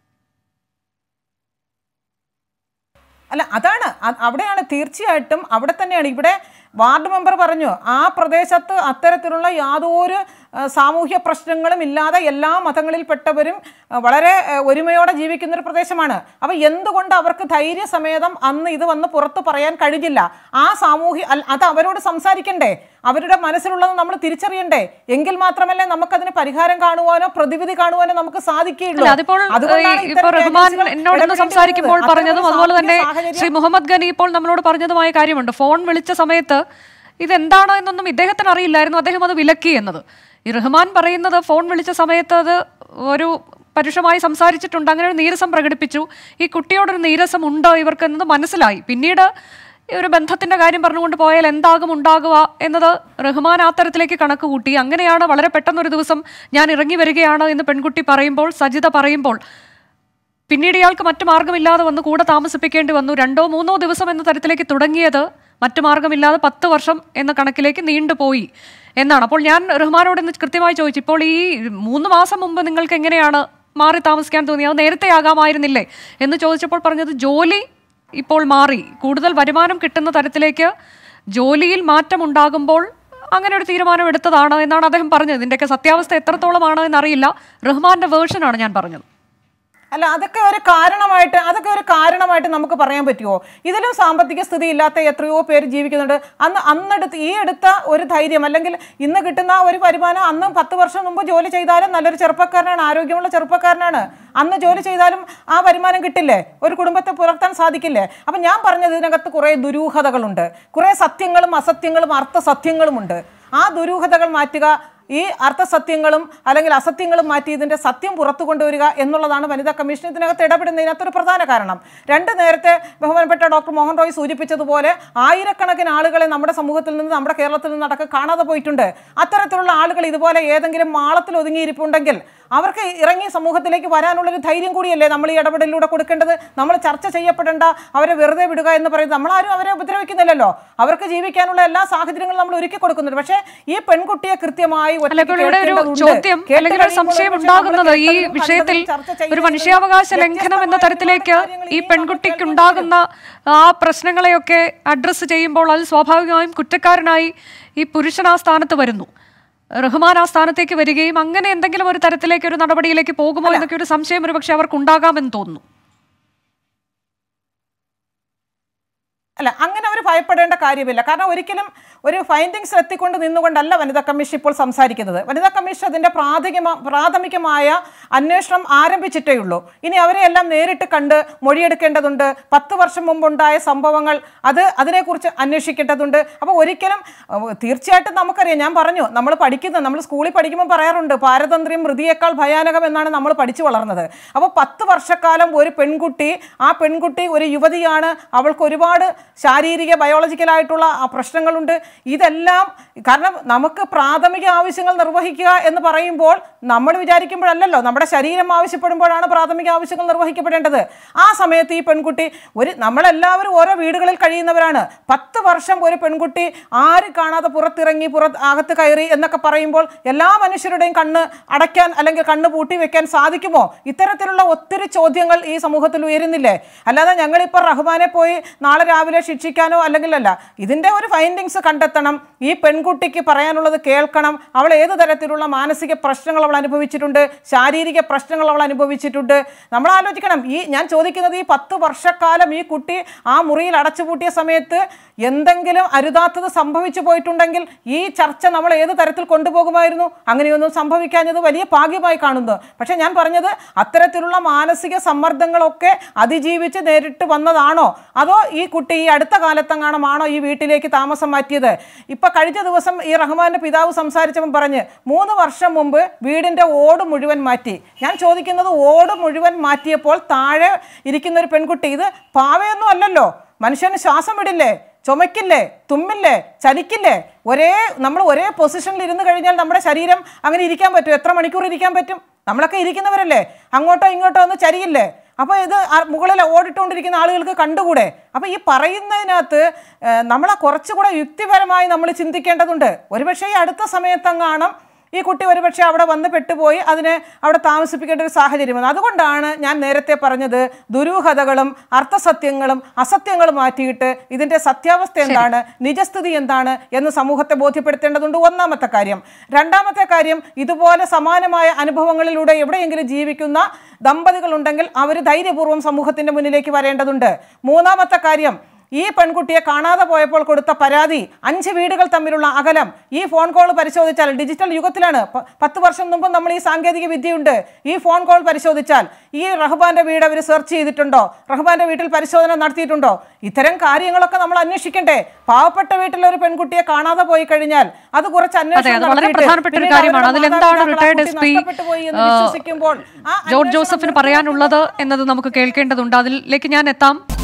അല്ല അതാണ് അ- അവിടെയാണ് തീർച്ചയായിട്ടും അവിടെ തന്നെയാണ് ഇവിടെ വാർഡ് മെമ്പർ പറഞ്ഞു ആ പ്രദേശത്ത് അത്തരത്തിലുള്ള യാതൊരു ആ, സാമൂഹ്യ പ്രശ്നങ്ങളും ഇല്ലാതെ എല്ലാ മതങ്ങളിൽപ്പെട്ടവരും ആ, വളരെ ആ, ഒരുമയോടെ ജീവിക്കുന്ന ഒരു പ്രദേശമാണ് അപ്പോൾ എന്തുകൊണ്ട് അവർക്ക് ധൈര്യസമേതം അന്ന് ഇത് വന്ന് പുറത്ത് പറയാൻ കഴിഞ്ഞില്ല ആ സാമൂഹ്യ അൽ- അത് അവരോട് സംസാരിക്കണ്ടേ അവരുടെ മനസ്സിലുള്ളത് നമ്മൾ തിരിച്ചറിയണ്ടേ എങ്കിൽ മാത്രമല്ലേ നമുക്കതിന് പരിഹാരം കാണുവാനോ പ്രതിവിധി കാണുവാനോ നമുക്ക് സാധിക്കുകയുള്ളൂ അല്ല അതിപ്പോൾ അതുകൊണ്ടാണ് ഈ- ഇത്തരം ഇപ്പോൾ റഹ്മാൻ ഏജൻസികൾ എന്നോടൊന്ന് ഇടപെടേണ്ടി സംസാരിക്കുമ്പോൾ വരുന്നത്. പറഞ്ഞതും അത്തരം അതുപോലെ തന്നെ സാമൂഹ്യ സാഹചര്യം ശ്രീ മുഹമ്മദ് ഗനി ഇപ്പോൾ നമ്മളോട് പറഞ്ഞതുമായ കാര്യമുണ്ട് ഫോൺ വിളിച്ച സമയത്ത് ഇതെന്താണ് എന്നൊന്നും ഇദ്ദേഹത്തിന് അറിയില്ലായിരുന്നു അദ്ദേഹം അത് വിലക്കി എന്നത് ഈ റഹ്മാൻ പറയുന്നത് ഫോൺ വിളിച്ച സമയത്ത് അത് ഒരു പരുഷമായി സംസാരിച്ചിട്ടുണ്ട് അങ്ങനെ ഒരു നീരസം പ്രകടിപ്പിച്ചു ഈ കുട്ടിയോടൊരു നീരസം ഉണ്ട് ഇവർക്ക് എന്നത് മനസ്സിലായി പിന്നീട് ഈ ഒരു ബന്ധത്തിന്റെ കാര്യം പറഞ്ഞുകൊണ്ട് പോയാൽ എന്താകും ഉണ്ടാകുക എന്നത് റഹ്മാൻ ആ തരത്തിലേക്ക് കണക്ക് കൂട്ടി അങ്ങനെയാണ് വളരെ പെട്ടെന്നൊരു ദിവസം ഞാൻ ഇറങ്ങി വരികയാണ് എന്ന് പെൺകുട്ടി പറയുമ്പോൾ സജിത പറയുമ്പോൾ പിന്നീട് ഇയാൾക്ക് മറ്റു മാർഗമില്ലാതെ വന്ന് കൂടെ താമസിപ്പിക്കേണ്ടി വന്നു രണ്ടോ മൂന്നോ ദിവസം എന്ന തരത്തിലേക്ക് തുടങ്ങിയത് മറ്റു മാർഗമില്ലാതെ പത്ത് വർഷം എന്ന കണക്കിലേക്ക് നീണ്ടുപോയി എന്നാണ് അപ്പോൾ ഞാൻ റഹ്മാനോട് ഇന്ന് കൃത്യമായി ചോദിച്ചു ഇപ്പോൾ ഈ മൂന്ന് മാസം മുമ്പ് നിങ്ങൾക്ക് എങ്ങനെയാണ് മാറി താമസിക്കാൻ തോന്നിയത് അത് നേരത്തെ ആകാമായിരുന്നില്ലേ എന്ന് ചോദിച്ചപ്പോൾ പറഞ്ഞത് ജോലി ഇപ്പോൾ മാറി കൂടുതൽ വരുമാനം കിട്ടുന്ന തരത്തിലേക്ക് ജോലിയിൽ മാറ്റമുണ്ടാകുമ്പോൾ അങ്ങനെ ഒരു തീരുമാനം എടുത്തതാണ് എന്നാണ് അദ്ദേഹം പറഞ്ഞത് ഇതിൻ്റെയൊക്കെ സത്യാവസ്ഥ എത്രത്തോളമാണ് എന്നറിയില്ല റഹ്മാന്റെ വേർഷനാണ് ഞാൻ പറഞ്ഞത് അല്ല അതൊക്കെ ഒരു കാരണമായിട്ട് അതൊക്കെ ഒരു കാരണമായിട്ട് നമുക്ക് പറയാൻ പറ്റുമോ ഇതിലും സാമ്പത്തിക സ്ഥിതി ഇല്ലാത്ത എത്രയോ പേര് ജീവിക്കുന്നുണ്ട് അന്ന് അന്നെടുത്ത് ഈ എടുത്ത ഒരു ധൈര്യം അല്ലെങ്കിൽ ഇന്ന് കിട്ടുന്ന ഒരു വരുമാനം അന്ന് പത്ത് വർഷം മുമ്പ് ജോലി ചെയ്താലും നല്ലൊരു ചെറുപ്പക്കാരനാണ് ആരോഗ്യമുള്ള ചെറുപ്പക്കാരനാണ് അന്ന് ജോലി ചെയ്താലും ആ വരുമാനം കിട്ടില്ലേ ഒരു കുടുംബത്തെ പുലർത്താൻ സാധിക്കില്ലേ അപ്പം ഞാൻ പറഞ്ഞത് ഇതിനകത്ത് കുറേ ദുരൂഹതകളുണ്ട് കുറേ സത്യങ്ങളും അസത്യങ്ങളും അർത്ഥസത്യങ്ങളുമുണ്ട് ആ ദുരൂഹതകൾ മാറ്റുക ഈ അർത്ഥസത്യങ്ങളും അല്ലെങ്കിൽ അസത്യങ്ങളും മാറ്റി ഇതിന്റെ സത്യം പുറത്തു കൊണ്ടുവരിക എന്നുള്ളതാണ് വനിതാ കമ്മീഷൻ ഇതിനകത്ത് ഇടപെടുന്നതിനകത്തൊരു പ്രധാന കാരണം രണ്ട് നേരത്തെ ബഹുമാനപ്പെട്ട ഡോക്ടർ മോഹൻ റോയ് സൂചിപ്പിച്ചതുപോലെ ആയിരക്കണക്കിന് ആളുകളെ നമ്മുടെ സമൂഹത്തിൽ നിന്ന് നമ്മുടെ കേരളത്തിൽ നിന്ന് അടക്കം കാണാതെ പോയിട്ടുണ്ട് അത്തരത്തിലുള്ള ആളുകൾ ഇതുപോലെ ഏതെങ്കിലും മാളത്തിൽ ഒതുങ്ങിയിരിപ്പുണ്ടെങ്കിൽ അവർക്ക് ഇറങ്ങി സമൂഹത്തിലേക്ക് വരാനുള്ളൊരു ധൈര്യം കൂടിയല്ലേ നമ്മൾ ഈ ഇടപെടലിലൂടെ കൊടുക്കേണ്ടത് നമ്മൾ ചർച്ച ചെയ്യപ്പെടേണ്ട അവരെ വെറുതെ വിടുക എന്ന് പറയുന്നത് നമ്മളാരും അവരെ ഉപദ്രവിക്കുന്നില്ലല്ലോ അവർക്ക് ജീവിക്കാനുള്ള എല്ലാ സാഹചര്യങ്ങളും നമ്മൾ ഒരുക്കി കൊടുക്കുന്നുണ്ട് പക്ഷേ ഈ പെൺകുട്ടിയെ കൃത്യമായി അല്ല ഒറ്റയ്ക്ക് ഇപ്പോൾ ഇവിടെ ഒരു കേൾക്കേണ്ടതുണ്ട്. ചോദ്യം കേട്ട് അല്ലെങ്കിൽ ഒരു കഴിയുമ്പോൾ സംശയം ഒരുപക്ഷേ നമ്മൾ ഉണ്ടാകുന്നത് ഈ കേട്ടതും വിഷയത്തിൽ കണ്ടതും ചർച്ച ഒരു ചെയ്യുന്നതിലും മനുഷ്യാവകാശ ലംഘനം എന്ന വ്യത്യസ്തമായ തരത്തിലേക്ക് കാര്യങ്ങൾ ഈ ഇനിയും പെൺകുട്ടിക്ക് നമ്മൾ ഉണ്ടാകുന്ന ആ പ്രശ്നങ്ങളെയൊക്കെ അഡ്രസ്സ് ചെയ്യുമ്പോൾ അത് സ്വാഭാവികമായും കുറ്റക്കാരനായി ഈ പുരുഷൻ ആ സ്ഥാനത്ത് വരുന്നു റഹ്മാൻ ആ സ്ഥാനത്തേക്ക് വരികയും അങ്ങനെ എന്തെങ്കിലും ഒരു തരത്തിലേക്ക് ഒരു നടപടിയിലേക്ക് പോകുമോ എന്നൊക്കെ ഒരു സംശയം ഒരുപക്ഷെ അവർക്ക് ഉണ്ടാകാമെന്ന് തോന്നുന്നു അല്ല അങ്ങനെ അവർ ഭയപ്പെടേണ്ട കാര്യമില്ല കാരണം ഒരിക്കലും ഒരു ഫൈൻഡിങ്സ് എത്തിക്കൊണ്ട് നിന്നുകൊണ്ടല്ല വനിതാ കമ്മീഷൻ ഇപ്പോൾ സംസാരിക്കുന്നത് വനിതാ കമ്മീഷൻ അതിൻ്റെ പ്രാഥമിക പ്രാഥമികമായ അന്വേഷണം ആരംഭിച്ചിട്ടേ ഉള്ളൂ ഇനി അവരെ എല്ലാം നേരിട്ട് കണ്ട് മൊഴിയെടുക്കേണ്ടതുണ്ട് പത്ത് വർഷം മുമ്പുണ്ടായ സംഭവങ്ങൾ അത് അതിനെക്കുറിച്ച് അന്വേഷിക്കേണ്ടതുണ്ട് അപ്പോൾ ഒരിക്കലും അഹ് തീർച്ചയായിട്ടും നമുക്കറിയാം ഞാൻ പറഞ്ഞു നമ്മൾ പഠിക്കുന്നത് നമ്മൾ സ്കൂളിൽ പഠിക്കുമ്പോൾ പറയാറുണ്ട് പാരതന്ത്ര്യം മൃതിയേക്കാൾ ഭയാനകം എന്നാണ് നമ്മൾ പഠിച്ചു വളർന്നത് അപ്പോൾ പത്ത് വർഷക്കാലം ഒരു പെൺകുട്ടി ആ പെൺകുട്ടി ഒരു യുവതിയാണ് അവൾക്ക് ഒരുപാട് ശാരീരിക ബയോളജിക്കലായിട്ടുള്ള ആ പ്രശ്നങ്ങളുണ്ട് ഇതെല്ലാം കാരണം നമുക്ക് പ്രാഥമിക ആവശ്യങ്ങൾ നിർവഹിക്കുക എന്ന് പറയുമ്പോൾ നമ്മൾ വിചാരിക്കുമ്പോഴല്ലല്ലോ നമ്മുടെ ശരീരം ആവശ്യപ്പെടുമ്പോഴാണ് പ്രാഥമിക ആവശ്യങ്ങൾ നിർവഹിക്കപ്പെടേണ്ടത് ആ സമയത്ത് ഈ പെൺകുട്ടി ഒരു നമ്മളെല്ലാവരും ഓരോ വീടുകളിൽ കഴിയുന്നവരാണ് പത്ത് വർഷം ഒരു പെൺകുട്ടി ആര് കാണാതെ പുറത്തിറങ്ങി പുറത്ത് അകത്ത് കയറി എന്നൊക്കെ പറയുമ്പോൾ എല്ലാ മനുഷ്യരുടെയും കണ്ണ് അടയ്ക്കാൻ അല്ലെങ്കിൽ കണ്ണ് പൂട്ടി വെക്കാൻ സാധിക്കുമോ ഇത്തരത്തിലുള്ള ഒത്തിരി ചോദ്യങ്ങൾ ഈ സമൂഹത്തിൽ ഉയരുന്നില്ലേ അല്ലാതെ ഞങ്ങളിപ്പോൾ റഹ്മാനെ പോയി നാളെ രാവിലെ ശിക്ഷിക്കാനോ അല്ലെങ്കിൽ അല്ല ഇതിൻ്റെ ഒരു ഫൈൻഡിങ്സ് കണ്ടെത്തണം ഈ പെൺകുട്ടിക്ക് പറയാനുള്ളത് കേൾക്കണം അവൾ ഏത് തരത്തിലുള്ള മാനസിക പ്രശ്നങ്ങൾ അവൾ അനുഭവിച്ചിട്ടുണ്ട് ശാരീരിക പ്രശ്നങ്ങൾ അവൾ അനുഭവിച്ചിട്ടുണ്ട് നമ്മൾ ആലോചിക്കണം ഈ ഞാൻ ചോദിക്കുന്നത് ഈ പത്ത് വർഷക്കാലം ഈ കുട്ടി ആ മുറിയിൽ അടച്ചുപൂട്ടിയ സമയത്ത് എന്തെങ്കിലും അരുതാത്തത് സംഭവിച്ചു പോയിട്ടുണ്ടെങ്കിൽ ഈ ചർച്ച നമ്മൾ ഏത് തരത്തിൽ കൊണ്ടുപോകുമായിരുന്നു അങ്ങനെയൊന്നും സംഭവിക്കാഞ്ഞത് വലിയ ഭാഗ്യമായി കാണുന്നു പക്ഷെ ഞാൻ പറഞ്ഞത് അത്തരത്തിലുള്ള മാനസിക സമ്മർദ്ദങ്ങളൊക്കെ അതിജീവിച്ച് നേരിട്ട് വന്നതാണോ അതോ ഈ കുട്ടി ഈ അടുത്ത കാലത്തെങ്ങാണമാണോ ഈ വീട്ടിലേക്ക് താമസം മാറ്റിയത് ഇപ്പൊ കഴിഞ്ഞ ദിവസം ഈ റഹ്മാന്റെ പിതാവ് സംസാരിച്ചപ്പോൾ പറഞ്ഞ് മൂന്ന് വർഷം മുമ്പ് വീടിന്റെ ഓട് മുഴുവൻ മാറ്റി ഞാൻ ചോദിക്കുന്നത് ഓട് മുഴുവൻ മാറ്റിയപ്പോൾ താഴെ ഇരിക്കുന്ന ഒരു പെൺകുട്ടി ഇത് പാവയൊന്നും അല്ലല്ലോ മനുഷ്യന് ശ്വാസം വിടില്ലേ ചുമക്കില്ലേ തുമ്മില്ലേ ചലിക്കില്ലേ ഒരേ നമ്മൾ ഒരേ പൊസിഷനിൽ ഇരുന്ന് കഴിഞ്ഞാൽ നമ്മുടെ ശരീരം അങ്ങനെ ഇരിക്കാൻ പറ്റും എത്ര മണിക്കൂർ ഇരിക്കാൻ പറ്റും നമ്മളൊക്കെ ഇരിക്കുന്നവരല്ലേ അങ്ങോട്ടോ ഇങ്ങോട്ടോ ഒന്ന് ചരിയില്ലേ അപ്പോൾ ഇത് ആ മുകളിൽ ഓടിട്ടുകൊണ്ടിരിക്കുന്ന ആളുകൾക്ക് കണ്ടുകൂടെ അപ്പോൾ ഈ പറയുന്നതിനകത്ത് ഏഹ്, നമ്മളെ കുറച്ചുകൂടെ യുക്തിപരമായി നമ്മൾ ചിന്തിക്കേണ്ടതുണ്ട് ഒരുപക്ഷേ ഈ അടുത്ത സമയത്തെങ്ങാണം ഈ കുട്ടി ഒരുപക്ഷെ അവിടെ വന്ന് പെട്ടുപോയി അതിനെ അവിടെ താമസിപ്പിക്കേണ്ട ഒരു സാഹചര്യം വന്നു അതുകൊണ്ടാണ് ഞാൻ നേരത്തെ പറഞ്ഞത് ദുരൂഹതകളും അർത്ഥസത്യങ്ങളും അസത്യങ്ങളും മാറ്റിയിട്ട് ഇതിൻ്റെ സത്യാവസ്ഥ എന്താണ് നിജസ്ഥിതി എന്താണ് എന്ന് സമൂഹത്തെ ബോധ്യപ്പെടുത്തേണ്ടതുണ്ട് ഒന്നാമത്തെ കാര്യം രണ്ടാമത്തെ കാര്യം ഇതുപോലെ സമാനമായ അനുഭവങ്ങളിലൂടെ എവിടെയെങ്കിലും ജീവിക്കുന്ന ദമ്പതികളുണ്ടെങ്കിൽ അവർ ധൈര്യപൂർവ്വം സമൂഹത്തിൻ്റെ മുന്നിലേക്ക് വരേണ്ടതുണ്ട് മൂന്നാമത്തെ കാര്യം ഈ പെൺകുട്ടിയെ കാണാതെ പോയപ്പോൾ കൊടുത്ത പരാതി അഞ്ച് വീടുകൾ തമ്മിലുള്ള അകലം ഈ ഫോൺ കോൾ പരിശോധിച്ചാൽ ഡിജിറ്റൽ യുഗത്തിലാണ് പ- പത്ത് വർഷം മുമ്പ് നമ്മൾ ഈ സാങ്കേതിക വിദ്യയുണ്ട് ഈ ഫോൺ കോൾ പരിശോധിച്ചാൽ ഈ റഹ്ബാന്റെ വീട് അവർ സെർച്ച് ചെയ്തിട്ടുണ്ടോ റഹ്ബാന്റെ വീട്ടിൽ പരിശോധന നടത്തിയിട്ടുണ്ടോ ഇത്തരം കാര്യങ്ങളൊക്കെ നമ്മൾ അന്വേഷിക്കണ്ടേ പാവപ്പെട്ട വീട്ടിലെ ഒരു പെൺകുട്ടിയെ കാണാതെ പോയി കഴിഞ്ഞാൽ അത് കുറച്ച് അതെ അത് വളരെ നടത്തിയിട്ട് പ്രധാനപ്പെട്ട ഒരു പിന്നീട് കാര്യമാണ് അവരുടെ അതിലെന്താണ് മാതാപിതാക്കൾ ആ റിട്ടയർഡ് കുട്ടി എസ് പി നഷ്ടപ്പെട്ടു പോയി എന്ന് വിശ്വസിക്കുമ്പോൾ ആ ജോർജ് അന്വേഷണം ജോസഫിന് പറയാനുള്ളത് എന്നത് നമുക്ക് കേൾക്കേണ്ടതുണ്ട് അതിലേക്ക് ഞാൻ എത്താം